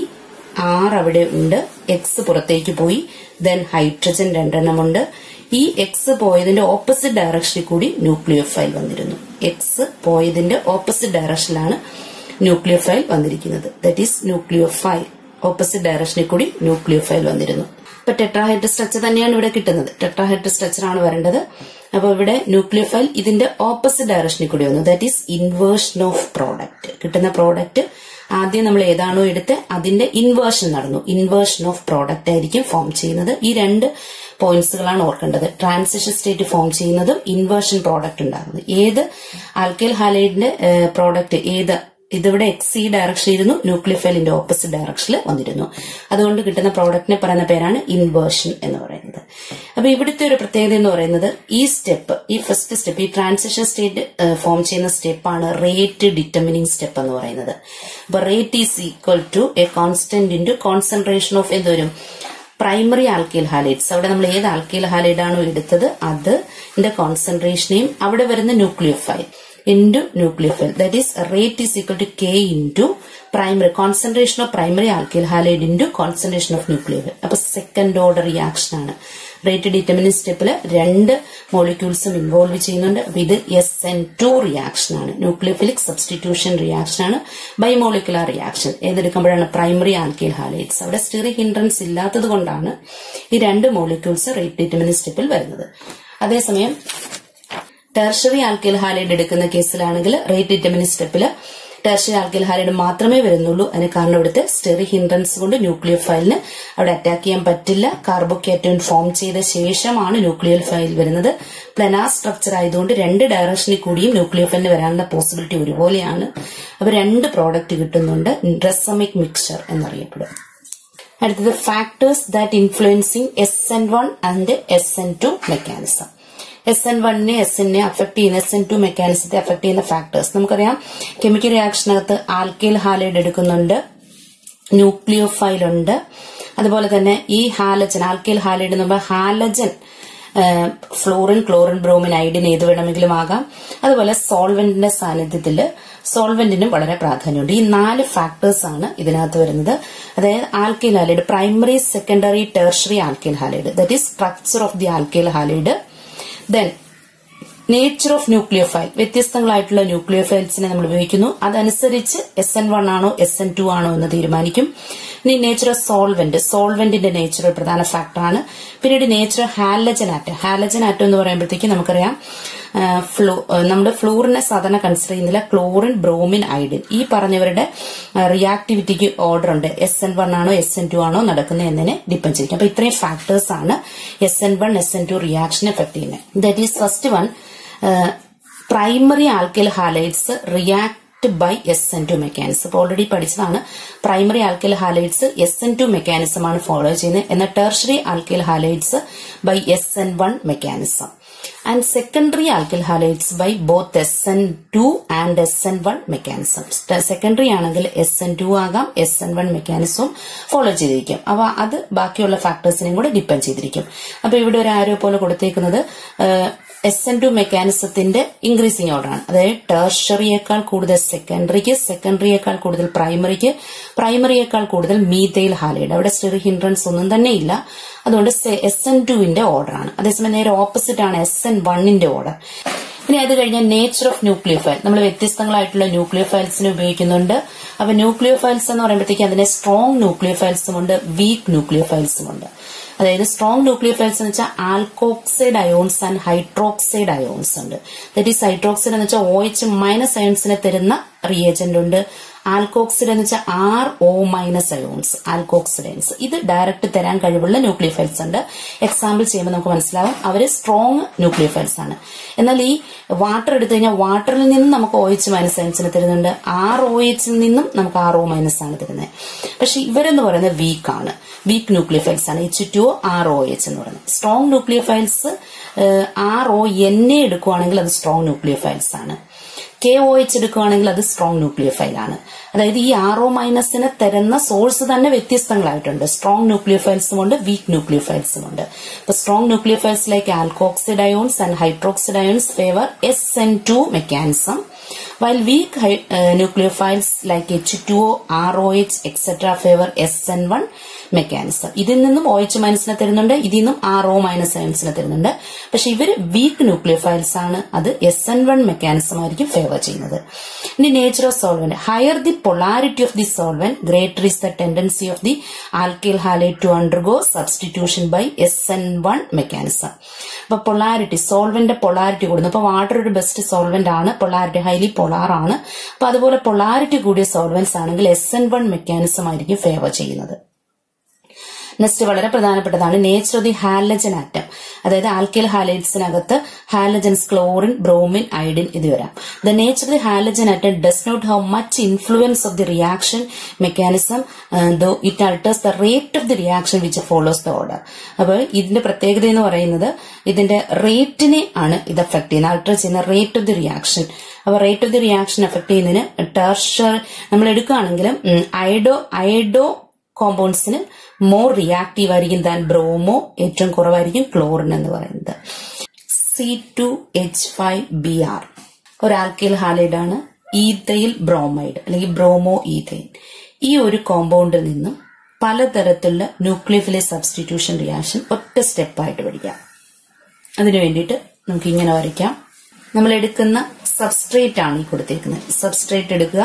ആർ അവിടെ ഉണ്ട് എക്സ് പുറത്തേക്ക് പോയി ദെൻ ഹൈഡ്രജൻ രണ്ടെണ്ണമുണ്ട് ഈ എക്സ് പോയതിന്റെ ഓപ്പോസിറ്റ് ഡയറക്ഷനിൽ കൂടി ന്യൂക്ലിയോ ഫയൽ വന്നിരുന്നു എക്സ് പോയതിന്റെ ഓപ്പോസിറ്റ് ഡയറക്ഷനിലാണ് ന്യൂക്ലിയോ ഫയൽ വന്നിരിക്കുന്നത് that is nucleophile opposite ഡയറക്ഷനിൽ കൂടി ന്യൂക്ലിയോ ഫയൽ വന്നിരുന്നു ഇപ്പൊ ടെട്രാഹൈഡ്രൽ സ്ട്രക്ചർ തന്നെയാണ് ഇവിടെ കിട്ടുന്നത് ടെട്രാഹൈഡ്രൽ സ്ട്രക്ചർ ആണ് വരേണ്ടത് അപ്പൊ ഇവിടെ ന്യൂക്ലിയോ ഫയൽ ഇതിന്റെ ഓപ്പോസിറ്റ് ഡയറക്ഷനിൽ കൂടി വന്നു that is inversion of product കിട്ടുന്ന പ്രോഡക്റ്റ് ആദ്യം നമ്മൾ ഏതാണോ എടുത്ത് അതിന്റെ ഇൻവേർഷൻ നടന്നു ഇൻവേർഷൻ ഓഫ് പ്രോഡക്റ്റ് ആയിരിക്കും ഫോം ചെയ്യുന്നത് ഈ രണ്ട് പോയിന്റ്സുകളാണ് ഓർക്കേണ്ടത് ട്രാൻസിഷൻ സ്റ്റേറ്റ് ഫോം ചെയ്യുന്നതും ഇൻവേർഷൻ പ്രോഡക്റ്റ് ഉണ്ടാകുന്നത് ഏത് ആൽക്കൈൽ ഹാലൈഡിന്റെ പ്രോഡക്റ്റ് ഏത് ഇതിവിടെ എക്സ് സി ഡയറക്ഷൻ ഇരുന്നു ന്യൂക്ലിയോഫൈലിന്റെ ഓപ്പോസിറ്റ് ഡയറക്ഷനിൽ വന്നിരുന്നു അതുകൊണ്ട് കിട്ടുന്ന പ്രോഡക്റ്റിനെ പറയുന്ന പേരാണ് ഇൻവേർഷൻ എന്ന് പറയുന്നത് അപ്പൊ ഇവിടുത്തെ ഒരു പ്രത്യേകത എന്ന് പറയുന്നത് ഈ സ്റ്റെപ്പ് ഈ ഫസ്റ്റ് സ്റ്റെപ്പ് ഈ ട്രാൻസിഷൻ സ്റ്റേറ്റ് ഫോം ചെയ്യുന്ന സ്റ്റെപ്പാണ് റേറ്റ് ഡിറ്റർമിനിങ് സ്റ്റെപ്പ് എന്ന് പറയുന്നത് അപ്പൊ rate is equal to a constant into concentration of എന്തോരും പ്രൈമറി ആൽക്കൈൽ ഹാലൈഡ്സ് അവിടെ നമ്മൾ ഏത് ആൽക്കൈൽ ഹാലൈഡാണോ എടുത്തത് അത് കോൺസെൻട്രേഷനെയും അവിടെ വരുന്ന nucleophile into nucleophile. That is rate is equal to K into primary concentration of primary alkyl halide into concentration of nucleophile. അപ്പൊ സെക്കൻഡ് ഓർഡർ റിയാക്ഷൻ ആണ് റേറ്റ് ഡിറ്റർമിനിങ് സ്റ്റെപ്പിൽ രണ്ട് മോളിക്യൂൾസും ഇൻവോൾവ് ചെയ്യുന്നുണ്ട് അപ്പൊ ഇത് എസ് എൻ ടു റിയാക്ഷൻ ആണ് nucleophilic substitution reaction ആണ് ബൈമോളിക്കുലർ റിയാക്ഷൻ ഏതെടുക്കുമ്പോഴാണ് പ്രൈമറി ആൽക്കൈൽ ഹാലൈറ്റ്സ് അവിടെ സ്റ്റെറിക് ഹിൻഡ്രൻസ് ഇല്ലാത്തത് കൊണ്ടാണ് ഈ രണ്ട് മോളിക്യൂൾസ് റേറ്റ് ഡിറ്റർമിനിങ് സ്റ്റെപ്പിൽ വരുന്നത് അതേസമയം ടെർഷറി ആൽക്കൈൽ ഹാലൈഡ് എടുക്കുന്ന കേസിലാണെങ്കിൽ റേറ്റ് ഡിറ്റർമിനിങ് സ്റ്റെപ്പിൽ ടെർഷറി ആൽക്കൈൽ ഹാലൈഡ് മാത്രമേ വരുന്നുള്ളൂ അതിന് കാരണം ഇവിടുത്തെ സ്റ്റെറി ഹിൻഡ്രൻസ് കൊണ്ട് ന്യൂക്ലിയോ ഫയലിന് അവിടെ അറ്റാക്ക് ചെയ്യാൻ പറ്റില്ല കാർബോക്യാറ്റോൺ ഫോം ചെയ്ത ശേഷമാണ് ന്യൂക്ലിയർ ഫയൽ വരുന്നത് പ്ലനാർ സ്ട്രക്ചർ ആയതുകൊണ്ട് രണ്ട് ഡയറക്ഷനിൽ കൂടിയും ന്യൂക്ലിയോ ഫയലിന് വരാനുള്ള പോസിബിലിറ്റി ഒരുപോലെയാണ് അപ്പൊ രണ്ട് പ്രോഡക്റ്റ് കിട്ടുന്നുണ്ട് റെസമിക് മിക്സ്ചർ എന്നറിയപ്പെടും അടുത്തത് factors that influencing S N one and S N two mechanism S N വണ്ണിനെ എസ് എന്നെ അഫക്ട് ചെയ്യുന്ന എസ് എൻ ടു മെക്കാനിസത്തെ അഫക്ട് ചെയ്യുന്ന ഫാക്ടേഴ്സ് നമുക്കറിയാം കെമിക്കൽ റിയാക്ഷനകത്ത് ആൽക്കൈൽ ഹാലൈഡ് എടുക്കുന്നുണ്ട് ന്യൂക്ലിയോഫൈൽ ഉണ്ട് അതുപോലെ തന്നെ ഈ ഹാലജൻ ആൽക്കൈൽ ഹാലൈഡ് എന്ന് പറയുമ്പോൾ halogen fluorine chlorine bromine iodine ഏത് വേണമെങ്കിലും ആകാം അതുപോലെ സോൾവെന്റിന്റെ സാന്നിധ്യത്തിൽ സോൾവെന്റിനും വളരെ പ്രാധാന്യമുണ്ട് ഈ നാല് ഫാക്ടേഴ്സ് ആണ് ഇതിനകത്ത് വരുന്നത് അതായത് alkyl halide primary secondary tertiary alkyl halide that is structure of the alkyl halide then nature of nucleophile വ്യത്യസ്തങ്ങളായിട്ടുള്ള ന്യൂക്ലിയോഫൈൽസിനെ നമ്മൾ ഉപയോഗിക്കുന്നു അതനുസരിച്ച് എസ് എൻ വൺ ആണോ എസ് എൻ ടു ആണോ എന്ന് തീരുമാനിക്കും ഇനി നേച്ചർ ഓഫ് സോൾവെന്റ് സോൾവെന്റിന്റെ നേച്ചർ ഒരു പ്രധാന ഫാക്ടറാണ് പിന്നീട് nature halogen atom halogen atom എന്ന് പറയുമ്പോഴത്തേക്ക് നമുക്കറിയാം ഫ്ലോ നമ്മുടെ ഫ്ലൂറിനെ സാധാരണ കൺസിഡർ ചെയ്യുന്നില്ല ക്ലോറിൻ ബ്രോമിൻ ഐഡിൻ ഈ പറഞ്ഞവരുടെ റിയാക്ടിവിറ്റിക്ക് ഓർഡർ ഉണ്ട് എസ് എൻ വൺ ആണോ എസ് എൻ ടു ആണോ നടക്കുന്നത് എന്നതിനെ ഡിപ്പെൻഡ് ചെയ്യും അപ്പൊ ഇത്രയും ഫാക്ടേഴ്സ് ആണ് S N one S N two reaction effect ചെയ്യുന്നത് that is first one primary alkyl halides react by S N two mechanism അപ്പോൾ ഓൾറെഡി പഠിച്ചതാണ് primary alkyl halides S N two mechanism ആണ് follow ചെയ്യുന്നത് എന്നാൽ tertiary alkyl halides by S N one mechanism and secondary alkyl halides by both S N two and S N one mechanism secondary ആണെങ്കിൽ S N two ആകാം S N one മെക്കാനിസവും follow ചെയ്തിരിക്കും അപ്പൊ അത് ബാക്കിയുള്ള ഫാക്ടേഴ്സിനെയും കൂടെ ഡിപ്പെൻഡ് ചെയ്തിരിക്കും അപ്പൊ ഇവിടെ ഒരു ആരോ പോലെ കൊടുത്തേക്കുന്നത് എസ് എൻ ടു മെക്കാനിസത്തിന്റെ ഇൻക്രീസിംഗ് ഓർഡർ ആണ് അതായത് ടേർഷറിയേക്കാൾ കൂടുതൽ സെക്കൻഡറിക്ക് സെക്കൻഡറിയേക്കാൾ കൂടുതൽ പ്രൈമറിക്ക് പ്രൈമറിയേക്കാൾ കൂടുതൽ മീതയിൽ ഹാലൈഡ് അവിടെ സ്റ്റെറി ഹിൻഡ്രൻസ് ഒന്നും തന്നെ ഇല്ല അതുകൊണ്ട് എസ് എൻ ടുവിന്റെ ഓർഡർ ആണ് അതേസമയം നേരെ ഓപ്പോസിറ്റ് ആണ് എസ് എൻ വണ്ണിന്റെ ഓർഡർ ഇനി അത് കഴിഞ്ഞാൽ നേച്ചർ ഓഫ് ന്യൂക്ലിയോ ഫയൽ നമ്മൾ വ്യത്യസ്തങ്ങളായിട്ടുള്ള ന്യൂക്ലിയോ ഫയൽസിന് ഉപയോഗിക്കുന്നുണ്ട് അപ്പൊ ന്യൂക്ലിയോ ഫയൽസ് എന്ന് പറയുമ്പോഴത്തേക്ക് അതിനെ സ്ട്രോങ് ന്യൂക്ലിയോ ഫയൽസും ഉണ്ട് വീക്ക് ന്യൂക്ലിയോ ഫയൽസും ഉണ്ട് അതായത് സ്ട്രോങ് ന്യൂക്ലിയോ ഫയൽസ് എന്ന് വെച്ചാൽ alkoxide ions and hydroxide ions ഉണ്ട് ദറ്റ് ഈസ് ഹൈഡ്രോക്സൈഡ് എന്ന് വെച്ചാൽ ഒ എച്ച് മൈനസ് അയോൺസിനെ തരുന്ന റിയേജന്റ് ഉണ്ട് ആൽക്കോക്സിഡ് എന്ന് വെച്ചാൽ R O minus ions alkoxide ions ഇത് ഡയറക്റ്റ് തരാൻ കഴിവുള്ള ന്യൂക്ലിയോ ഫയൽസ് ഉണ്ട് എക്സാമ്പിൾ ചെയ്യുമ്പോൾ നമുക്ക് മനസ്സിലാവും അവർ സ്ട്രോങ് ന്യൂക്ലിയോ ഫയൽസ് ആണ് എന്നാൽ ഈ വാട്ടർ എടുത്തു കഴിഞ്ഞാൽ വാട്ടറിൽ നിന്നും നമുക്ക് ഒ എച്ച് മൈനസ് അയൻസിന് തരുന്നുണ്ട് ആർ ഒ എച്ചിൽ നിന്നും നമുക്ക് ആർ ഒ മൈനസ് ആണ് തരുന്നത് പക്ഷെ ഇവരെന്ന് പറയുന്നത് വീക്ക് ആണ് വീക്ക് ന്യൂക്ലിയോ ഫയൽസ് ആണ് H two R O H എന്ന് പറയുന്നത് strong nucleophiles R O N A എടുക്കുവാണെങ്കിൽ അത് സ്ട്രോങ് ന്യൂക്ലിയോ ഫയൽസ് ആണ് കെ ഒ എച്ച് എടുക്കുകയാണെങ്കിൽ അത് സ്ട്രോങ് ന്യൂക്ലിയോ ഫയൽ ആണ് അതായത് ഈ ആർ ഒ മൈനസിന് തരുന്ന സോഴ്സ് തന്നെ വ്യത്യസ്തങ്ങളായിട്ടുണ്ട് സ്ട്രോങ് ന്യൂക്ലിയോ ഫയൽസും ഉണ്ട് വീക്ക് ന്യൂക്ലിയോ ഫയൽസും ഉണ്ട് ഇപ്പൊ strong nucleophiles like alkoxide ions and hydroxide ions favour S N two mechanism while weak hy- uh, nucleophiles like H2O, ROH, etc. favor SN1 mechanism ഇതിൽ നിന്നും O H മൈനസിനെ തരുന്നുണ്ട് ഇതിൽ നിന്നും ആർ ഒ മൈനസ് അയൻസിനെ തരുന്നുണ്ട് പക്ഷെ ഇവർ week nucleophiles ആണ് അത് എസ് എൻ വൺ മെക്കാനിസം ആയിരിക്കും ഫേവർ ചെയ്യുന്നത് ഇനി nature of solvent higher the polarity of the solvent greater is the tendency of the alkyl halide to undergo substitution by S N one mechanism അപ്പൊ polarity solvent polarity കൂടുന്നു അപ്പൊ water ഒരു best solvent ആണ് polarity highly polar ആണ് അപ്പൊ അതുപോലെ polarity കൂടിയ solvents ആണെങ്കിൽ എസ് എൻ വൺ മെക്കാനിസം ആയിരിക്കും ഫേവർ ചെയ്യുന്നത് നെക്സ്റ്റ് വളരെ പ്രധാനപ്പെട്ടതാണ് nature of the halogen atom അതായത് ആൽക്കിൽ ഹാലൈറ്റ്സിനകത്ത് ഹാലജൻസ് ക്ലോറിൻ ബ്രോമിൻ ഐഡിൻ ഇത് വരാം the nature of the halogen atom does not have much influence of the reaction mechanism though it alters the rate of the reaction which follows the order അപ്പോൾ ഇതിന്റെ പ്രത്യേകത എന്ന് പറയുന്നത് ഇതിന്റെ റേറ്റിനെ ആണ് ഇത് അഫക്ട് ചെയ്യുന്നത് അൾട്ടർ ചെയ്യുന്ന റേറ്റ് ഓഫ് ദി റിയാക്ഷൻ അപ്പോൾ rate of the reaction affect ചെയ്യുന്നതിന് ടെർഷർ നമ്മൾ എടുക്കുകയാണെങ്കിലും ഐഡോ ഐഡോ കോമ്പൗണ്ട്സിന് മോർ റിയാക്റ്റീവ് ആയിരിക്കും ദാൻ ബ്രോമോ ഏറ്റവും കുറവായിരിക്കും ക്ലോറിൻ എന്ന് പറയുന്നത് C two H five B R ഒരു ആൽക്കിൽ ഹാലൈഡ് ആണ് ഈതയിൽ ബ്രോമൈഡ് അല്ലെങ്കിൽ ബ്രോമോ ഈതൈൻ ഈ ഒരു കോമ്പൗണ്ടിൽ നിന്നും പലതരത്തിലുള്ള ന്യൂക്ലിയോഫിലെ സബ്സ്റ്റിറ്റ്യൂഷൻ റിയാക്ഷൻ ഒറ്റ സ്റ്റെപ്പായിട്ട് പഠിക്കാം അതിനു വേണ്ടിയിട്ട് നമുക്ക് ഇങ്ങനെ വരയ്ക്കാം നമ്മൾ എടുക്കുന്ന സബ്സ്ട്രേറ്റ് ആണ് ഈ കൊടുത്തേക്കുന്നത് സബ്സ്ട്രേറ്റ് എടുക്കുക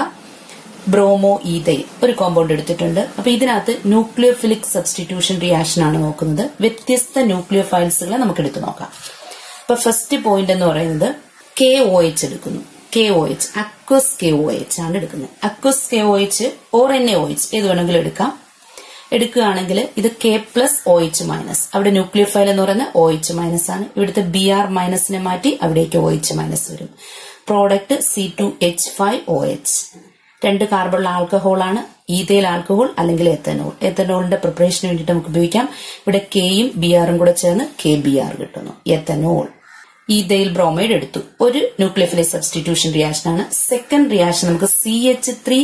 ബ്രോമോ ഈതൈൽ ഒരു കോമ്പൗണ്ട് എടുത്തിട്ടുണ്ട് അപ്പൊ ഇതിനകത്ത് ന്യൂക്ലിയോഫിലിക് സബ്സ്റ്റിറ്റ്യൂഷൻ റിയാക്ഷൻ ആണ് നോക്കുന്നത് വ്യത്യസ്ത ന്യൂക്ലിയോ ഫൈൽസുകളെ നമുക്ക് എടുത്തു നോക്കാം അപ്പൊ ഫസ്റ്റ് പോയിന്റ് എന്ന് പറയുന്നത് കെ ഒ എച്ച് എടുക്കുന്നു K O H aqueous K O H ആണ് എടുക്കുന്നത് aqueous K O H or N A O H ഏത് വേണമെങ്കിലും എടുക്കാം എടുക്കുകയാണെങ്കിൽ ഇത് K plus O H minus അവിടെ ന്യൂക്ലിയോ ഫയൽ എന്ന് പറയുന്നത് ഒ എച്ച് മൈനസ് ആണ് ഇവിടുത്തെ ബി ആർ മൈനസിനെ മാറ്റി അവിടേക്ക് ഒ എച്ച് മൈനസ് വരും product C two H five O H രണ്ട് കാർബണുള്ള ആൽക്കഹോൾ ആണ് ഈതയിൽ ആൽക്കഹോൾ അല്ലെങ്കിൽ എത്തനോൾ എത്തനോളിന്റെ പ്രിപ്പറേഷന് വേണ്ടിയിട്ട് നമുക്ക് ഉപയോഗിക്കാം ഇവിടെ കെയും ബി ആറും കൂടെ ചേർന്ന് കെ ബി ആർ കിട്ടുന്നു എത്തനോൾ ഈതയിൽ ബ്രോമൈഡ് എടുത്തു ഒരു ന്യൂക്ലിയോഫിലെ സബ്സ്റ്റിറ്റ്യൂഷൻ റിയാക്ഷൻ ആണ് സെക്കൻഡ് റിയാക്ഷൻ നമുക്ക് C H three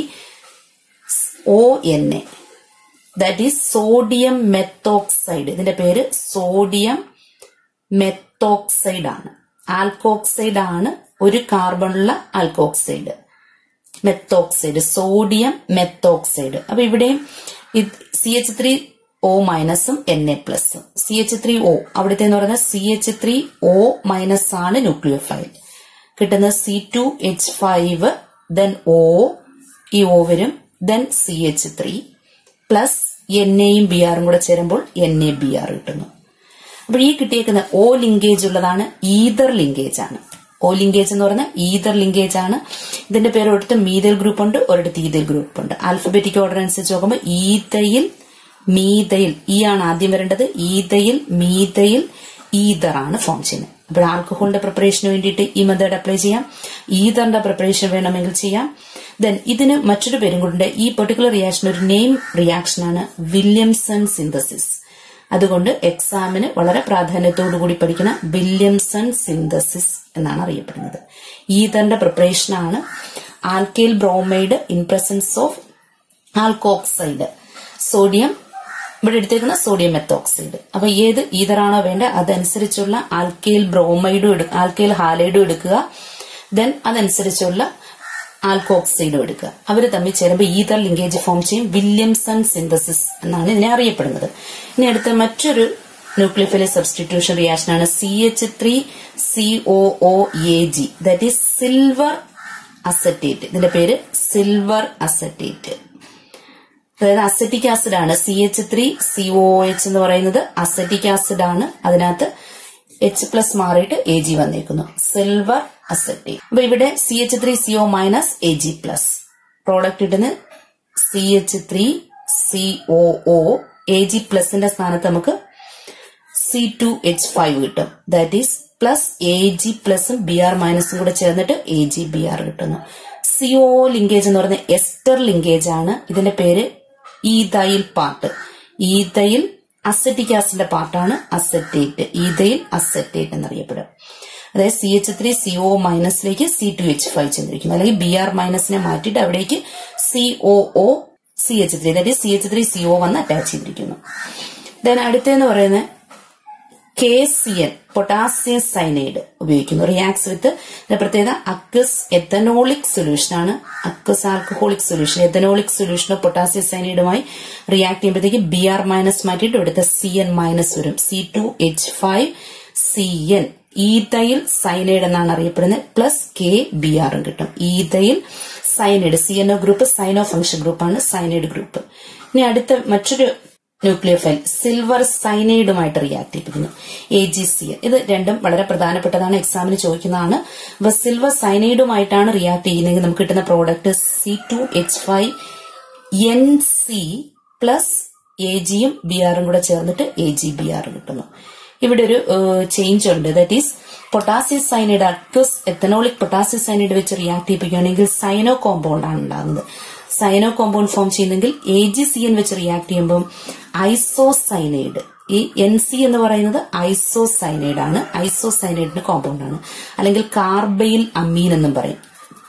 O N A that is sodium methoxide ഇതിന്റെ പേര് സോഡിയം മെത്തോക്സൈഡ് ആണ് ആൽക്കോക്സൈഡ് ആണ് ഒരു കാർബണുള്ള ആൽക്കോക്സൈഡ് മെത്തോക്സൈഡ് സോഡിയം മെത്തോക്സൈഡ് അപ്പൊ ഇവിടെയും സി എച്ച് ത്രീ ഒ മൈനസും എൻ എ പ്ലസും സി എച്ച് ത്രീ ഒ അവിടുത്തെ എന്ന് പറയുന്നത് C H three O minus ആണ് ന്യൂക്ലിയോഫൈൽ കിട്ടുന്നത് C two H five then O ഈ ഒ വരും then C H three plus N എയും ബി ആറും കൂടെ ചേരുമ്പോൾ എൻ എ ബി ആർ കിട്ടുന്നു അപ്പോൾ ഈ കിട്ടിയേക്കുന്ന ഒ ലിങ്കേജ് ഉള്ളതാണ് ഈതർ ലിങ്കേജ് ആണ് ഒ ലിങ്കേജ് എന്ന് പറഞ്ഞാൽ ഈതർ ലിങ്കേജ് ആണ് ഇതിന്റെ പേര് ഒരിടത്ത് മീതൽ ഗ്രൂപ്പ് ഉണ്ട് ഒരിടത്ത് ഈതൽ ഗ്രൂപ്പ് ഉണ്ട് ആൽഫബറ്റിക് ഓർഡർ അനുസരിച്ച് നോക്കുമ്പോൾ ഈതയിൽ മീതയിൽ ഈ ആണ് ആദ്യം വരേണ്ടത് ഈതയിൽ മീതയിൽ ഈതർ ആണ് ഫോം ചെയ്യുന്നത് അപ്പോൾ ആൽക്കഹോളിന്റെ പ്രിപ്പറേഷന് വേണ്ടിയിട്ട് ഈ മെത്തേഡ് അപ്ലൈ ചെയ്യാം ഈതറിന്റെ പ്രിപ്പറേഷൻ വേണമെങ്കിൽ ചെയ്യാം ദെൻ ഇതിന് മറ്റൊരു പേരും കൂടെ ഈ പെർട്ടിക്കുലർ റിയാക്ഷൻ ഒരു നെയിം റിയാക്ഷൻ ആണ് വില്യംസൺ സിന്തസിസ് അതുകൊണ്ട് എക്സാമിന് വളരെ പ്രാധാന്യത്തോടു കൂടി പഠിക്കുന്ന വില്യംസൺ സിന്തസിസ് എന്നാണ് അറിയപ്പെടുന്നത് ഈതറിന്റെ പ്രിപ്പറേഷൻ ആണ് alkyl bromide in presence of alkoxide sodium ഇവിടെ എടുത്തേക്കുന്ന സോഡിയം മെത്തോക്സൈഡ് അപ്പൊ ഏത് ഈതറാണോ വേണ്ട അതനുസരിച്ചുള്ള ആൽക്കൈൽ ബ്രോമൈഡും എടുക്കുക ആൽക്കൈൽ ഹാലൈഡും എടുക്കുക ദെൻ അതനുസരിച്ചുള്ള ആൽക്കോക്സൈഡും എടുക്കുക അവർ തമ്മിൽ ചേരുമ്പോൾ ഈതർ ലിങ്കേജ് ഫോം ചെയ്യും വില്യംസൺ സിന്തസിസ് എന്നാണ് ഇതിനെ അറിയപ്പെടുന്നത് ഇനി അടുത്ത മറ്റൊരു ന്യൂക്ലിയോഫിലിക് സബ്സ്റ്റിറ്റ്യൂഷൻ റിയാക്ഷൻ ആണ് C H three C O O A G that is silver acetate ഇതിന്റെ പേര് സിൽവർ അസറ്റേറ്റ് അതായത് അസറ്റിക് ആസിഡ് ആണ് C H three C O H എന്ന് പറയുന്നത് അസറ്റിക് ആസിഡ് ആണ് അതിനകത്ത് എച്ച് പ്ലസ് മാറിയിട്ട് എ ജി വന്നേക്കുന്നു സിൽവർ അസറ്റേറ്റ് അപ്പൊ ഇവിടെ C H three C O minus A G plus product ഇടുന്ന C H three C O O A G പ്ലസിന്റെ സ്ഥാനത്ത് നമുക്ക് സി ടു എച്ച് ഫൈവ് കിട്ടും that is plus A G പ്ലസും B R മൈനസും കൂടെ ചേർന്നിട്ട് എ ജി ബി ആർ കിട്ടുന്നു സി ഒ ലിങ്കേജ് എന്ന് പറയുന്നത് എസ്റ്റർ ലിങ്കേജ് ആണ് ഇതിന്റെ പേര് ഈതൈൽ പാർട്ട് ഈതയിൽ അസറ്റിക് ആസിഡിന്റെ പാർട്ടാണ് അസറ്റേറ്റ് ഈതയിൽ അസറ്റേറ്റ് എന്നറിയപ്പെടും അതായത് C H three C O മൈനസിലേക്ക് സി ടു എച്ച് ഫൈവ് ചെന്നിരിക്കും അല്ലെങ്കിൽ ബി ആർ മൈനസിനെ മാറ്റിയിട്ട് അവിടേക്ക് C O O C H three അതായത് C H three C O വന്ന് അറ്റാച്ച് ചെയ്തിരിക്കുന്നു ദെൻ അടുത്തെന്ന് പറയുന്നത് K C N potassium cyanide ഉപയോഗിക്കുന്നു റിയാക്ട്സ് വിത്ത് പ്രത്യേകത അക്വസ് എത്തനോളിക് സൊല്യൂഷൻ ആണ് അക്വസ് ആൽക്കഹോളിക് സൊല്യൂഷൻ എത്തനോളിക് സൊല്യൂഷനോ പൊട്ടാസ്യം സൈനൈഡുമായി റിയാക്ട് ചെയ്യുമ്പോഴത്തേക്ക് ബി ആർ മൈനസ് മാറ്റിയിട്ട് ഇവിടുത്തെ സി എൻ മൈനസ് വരും C two H five C N ethyl cyanide എന്നാണ് അറിയപ്പെടുന്നത് പ്ലസ് കെ ബി ആറും കിട്ടും ethyl cyanide C N O group cyano function ഗ്രൂപ്പാണ് സൈനൈഡ് ഗ്രൂപ്പ് ഇനി അടുത്ത മറ്റൊരു ന്യൂക്ലിയോഫൈൽ സിൽവർ സൈനൈഡുമായിട്ട് റിയാക്ട് ചെയ്യിപ്പിക്കുന്നു എ ജി സി ഇത് രണ്ടും വളരെ പ്രധാനപ്പെട്ടതാണ് എക്സാമിന് ചോദിക്കുന്നതാണ് അപ്പൊ സിൽവർ സൈനൈഡുമായിട്ടാണ് റിയാക്ട് ചെയ്യുന്നതെങ്കിൽ നമുക്ക് കിട്ടുന്ന product C two H five N C plus A ജിയും ബി ആറും കൂടെ ചേർന്നിട്ട് എ ജി ബി ആർ കിട്ടുന്നു ഇവിടെ ഒരു ചേഞ്ച് ഉണ്ട് that is potassium cyanide aqueous ethanolic potassium cyanide വെച്ച് റിയാക്ട് ചെയ്യിപ്പിക്കുകയാണെങ്കിൽ സൈനോ കോമ്പൗണ്ട് ആണ് ഉണ്ടാകുന്നത് സൈനോ കോമ്പൗണ്ട് ഫോം ചെയ്യുന്നെങ്കിൽ എ ജി സി എൻ വെച്ച് റിയാക്ട് ചെയ്യുമ്പോൾ ഐസോസൈനൈഡ് ഈ എൻ സി എന്ന് പറയുന്നത് ഐസോസൈനൈഡ് ആണ് ഐസോസൈനൈഡിന്റെ കോമ്പൗണ്ട് ആണ് അല്ലെങ്കിൽ കാർബൈൽ അമീൻ എന്നും പറയും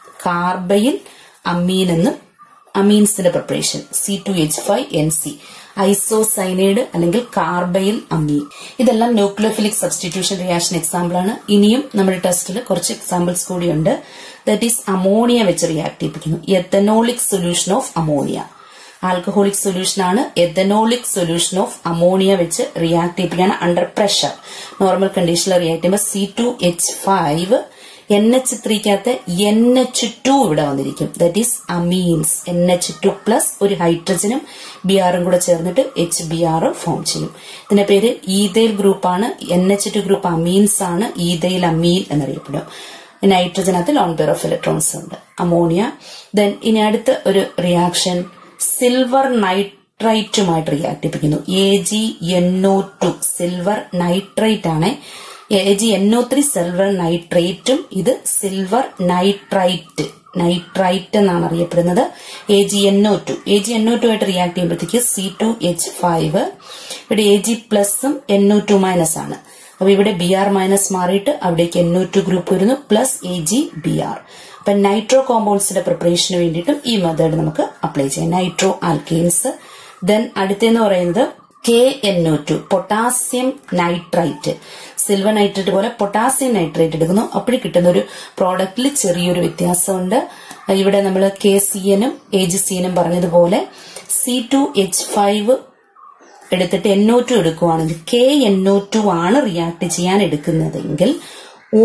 കാർബൈൽ അമീൻ എന്നും അമീൻസിന്റെ preparation C two H five N C isocyanide അല്ലെങ്കിൽ കാർബൈൽ അമീൻ ഇതെല്ലാം ന്യൂക്ലിയോഫിലിക് സബ്സ്റ്റിറ്റ്യൂഷൻ റിയാക്ഷൻ എക്സാമ്പിൾ ആണ് ഇനിയും നമ്മുടെ ടെസ്റ്റിൽ കുറച്ച് എക്സാമ്പിൾസ് കൂടിയുണ്ട് ദറ്റ് ഈസ് അമോണിയ വെച്ച് റിയാക്ട് ചെയ്യിപ്പിക്കുന്നു ethanolic solution of ammonia alcoholic solution ആണ് എത്തനോളിക് സൊല്യൂഷൻ ഓഫ് അമോണിയ വെച്ച് റിയാക്ട് ചെയ്യിപ്പിക്കുകയാണ് അണ്ടർ പ്രഷർ നോർമൽ കണ്ടീഷനിൽ റിയാക്ട് ചെയ്യുമ്പോൾ C two H five N H ത്രീക്കകത്ത് എൻ എച്ച് ടു ഇവിടെ വന്നിരിക്കും that is amines N H two plus ഒരു ഹൈഡ്രജനും ബി ആറും കൂടെ ചേർന്നിട്ട് എച്ച് ബി ആർ ഫോം ചെയ്യും ഇതിന്റെ പേര് ഈതൈൽ ഗ്രൂപ്പാണ് N H two group amines ആണ് ഈതൈൽ അമീൻ എന്നറിയപ്പെടും നൈട്രജനകത്ത് ലോൺ പെയർ ഓഫ് ഇലക്ട്രോൺസ് ഉണ്ട് അമോണിയ ദെൻ ഇനി അടുത്ത ഒരു റിയാക്ഷൻ സിൽവർ നൈട്രൈറ്റുമായിട്ട് റിയാക്ട് ചെയ്യിപ്പിക്കുന്നു A G N O two silver nitrite ആണ് A G N O three silver നൈട്രേറ്റും ഇത് സിൽവർ നൈട്രൈറ്റ് നൈട്രൈറ്റ് എന്നാണ് അറിയപ്പെടുന്നത് A G N O two A G N O two ആയിട്ട് റിയാക്ട് ചെയ്യുമ്പോഴത്തേക്ക് സി ടു എച്ച് ഫൈവ് ഇവിടെ എ ജി പ്ലസും എൻഒ ടു മൈനസ് ആണ് അപ്പൊ ഇവിടെ ബി ആർ മൈനസ് മാറിയിട്ട് അവിടേക്ക് എൻഒ ടു ഗ്രൂപ്പ് വരുന്നു plus A G B R അപ്പൊ നൈട്രോ കോമ്പൗണ്ട്സിന്റെ പ്രിപ്പറേഷന് വേണ്ടിയിട്ടും ഈ മെത്തേഡ് നമുക്ക് അപ്ലൈ ചെയ്യാം നൈട്രോ ആൽക്കെയിൻസ് ദെൻ അടുത്തെന്ന് പറയുന്നത് K N O two potassium nitrite silver nitrate പോലെ പൊട്ടാസ്യം നൈട്രേറ്റ് എടുക്കുന്നു അപ്പോൾ കിട്ടുന്ന ഒരു പ്രോഡക്റ്റിൽ ചെറിയൊരു വ്യത്യാസമുണ്ട് ഇവിടെ നമ്മൾ കെ സി എനും എ ജി സി എനും പറഞ്ഞതുപോലെ സി ടു എച്ച് ഫൈവ് എടുത്തിട്ട് എൻഒ ടു എടുക്കുവാണെങ്കിൽ കെ എൻഒ ടു ആണ് റിയാക്ട് ചെയ്യാൻ എടുക്കുന്നതെങ്കിൽ ഒ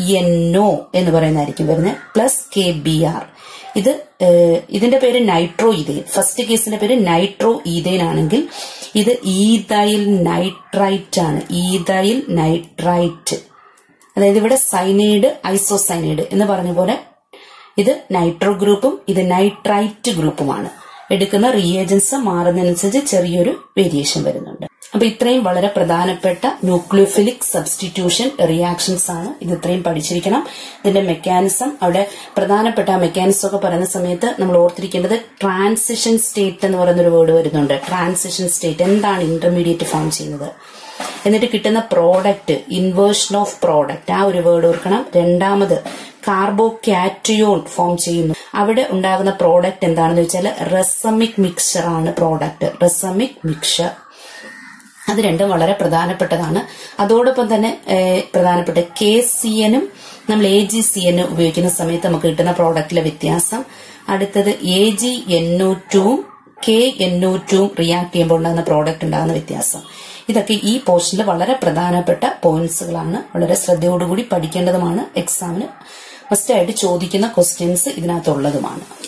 എൻഒ എന്ന് പറയുന്നതായിരിക്കും വരുന്നത് പ്ലസ് കെ ബി ആർ ഇത് ഇതിന്റെ പേര് നൈട്രോ ഈതൈൻ ഫസ്റ്റ് കേസിന്റെ പേര് നൈട്രോ ഈതൈൻ ആണെങ്കിൽ ഇത് ഈതൈൽ നൈട്രൈറ്റ് ആണ് ഈതൈൽ നൈട്രൈറ്റ് അതായത് ഇവിടെ സൈനൈഡ് ഐസോസൈനൈഡ് എന്ന് പറഞ്ഞ പോലെ ഇത് നൈട്രോ ഗ്രൂപ്പും ഇത് നൈട്രൈറ്റ് ഗ്രൂപ്പുമാണ് എടുക്കുന്ന റിയേജൻസ് മാറുന്നതനുസരിച്ച് ചെറിയൊരു വേരിയേഷൻ വരുന്നുണ്ട് അപ്പൊ ഇത്രയും വളരെ പ്രധാനപ്പെട്ട ന്യൂക്ലിയോഫിലിക് സബ്സ്റ്റിറ്റ്യൂഷൻ റിയാക്ഷൻസ് ആണ് ഇത് ഇത്രയും പഠിച്ചിരിക്കണം ഇതിന്റെ മെക്കാനിസം അവിടെ പ്രധാനപ്പെട്ട മെക്കാനിസം ഒക്കെ പറയുന്ന സമയത്ത് നമ്മൾ ഓർത്തിരിക്കേണ്ടത് ട്രാൻസിഷൻ സ്റ്റേറ്റ് എന്ന് പറയുന്ന ഒരു വേർഡ് വരുന്നുണ്ട് ട്രാൻസിഷൻ സ്റ്റേറ്റ് എന്താണ് ഇന്റർമീഡിയറ്റ് ഫോം ചെയ്യുന്നത് എന്നിട്ട് കിട്ടുന്ന പ്രോഡക്റ്റ് ഇൻവേർഷൻ ഓഫ് പ്രോഡക്റ്റ് ആ ഒരു വേർഡ് ഓർക്കണം രണ്ടാമത് കാർബോ കാറ്റയോൺ ഫോം ചെയ്യുന്നു അവിടെ ഉണ്ടാകുന്ന പ്രോഡക്റ്റ് എന്താണെന്ന് വെച്ചാൽ റെസമിക് മിക്സർ ആണ് പ്രോഡക്റ്റ് റെസമിക് മിക്സർ അത് രണ്ടും വളരെ പ്രധാനപ്പെട്ടതാണ് അതോടൊപ്പം തന്നെ ഏഹ്, പ്രധാനപ്പെട്ട കെ സി എനും നമ്മൾ എ ജി സി എൻ ഉപയോഗിക്കുന്ന സമയത്ത് നമുക്ക് കിട്ടുന്ന പ്രോഡക്റ്റിലെ വ്യത്യാസം അടുത്തത് എ ജി എൻ ഒ ടുവും കെ എൻ ഒ ടുവും റിയാക്ട് ചെയ്യുമ്പോൾ ഉണ്ടാകുന്ന പ്രോഡക്റ്റ് ഉണ്ടാകുന്ന വ്യത്യാസം ഇതൊക്കെ ഈ പോർഷനിൽ വളരെ പ്രധാനപ്പെട്ട പോയിന്റ്സുകളാണ് വളരെ ശ്രദ്ധയോടുകൂടി പഠിക്കേണ്ടതുമാണ് എക്സാമിന് മസ്റ്റായിട്ട് ചോദിക്കുന്ന ക്വസ്റ്റ്യൻസ് ഇതിനകത്തുള്ളതുമാണ്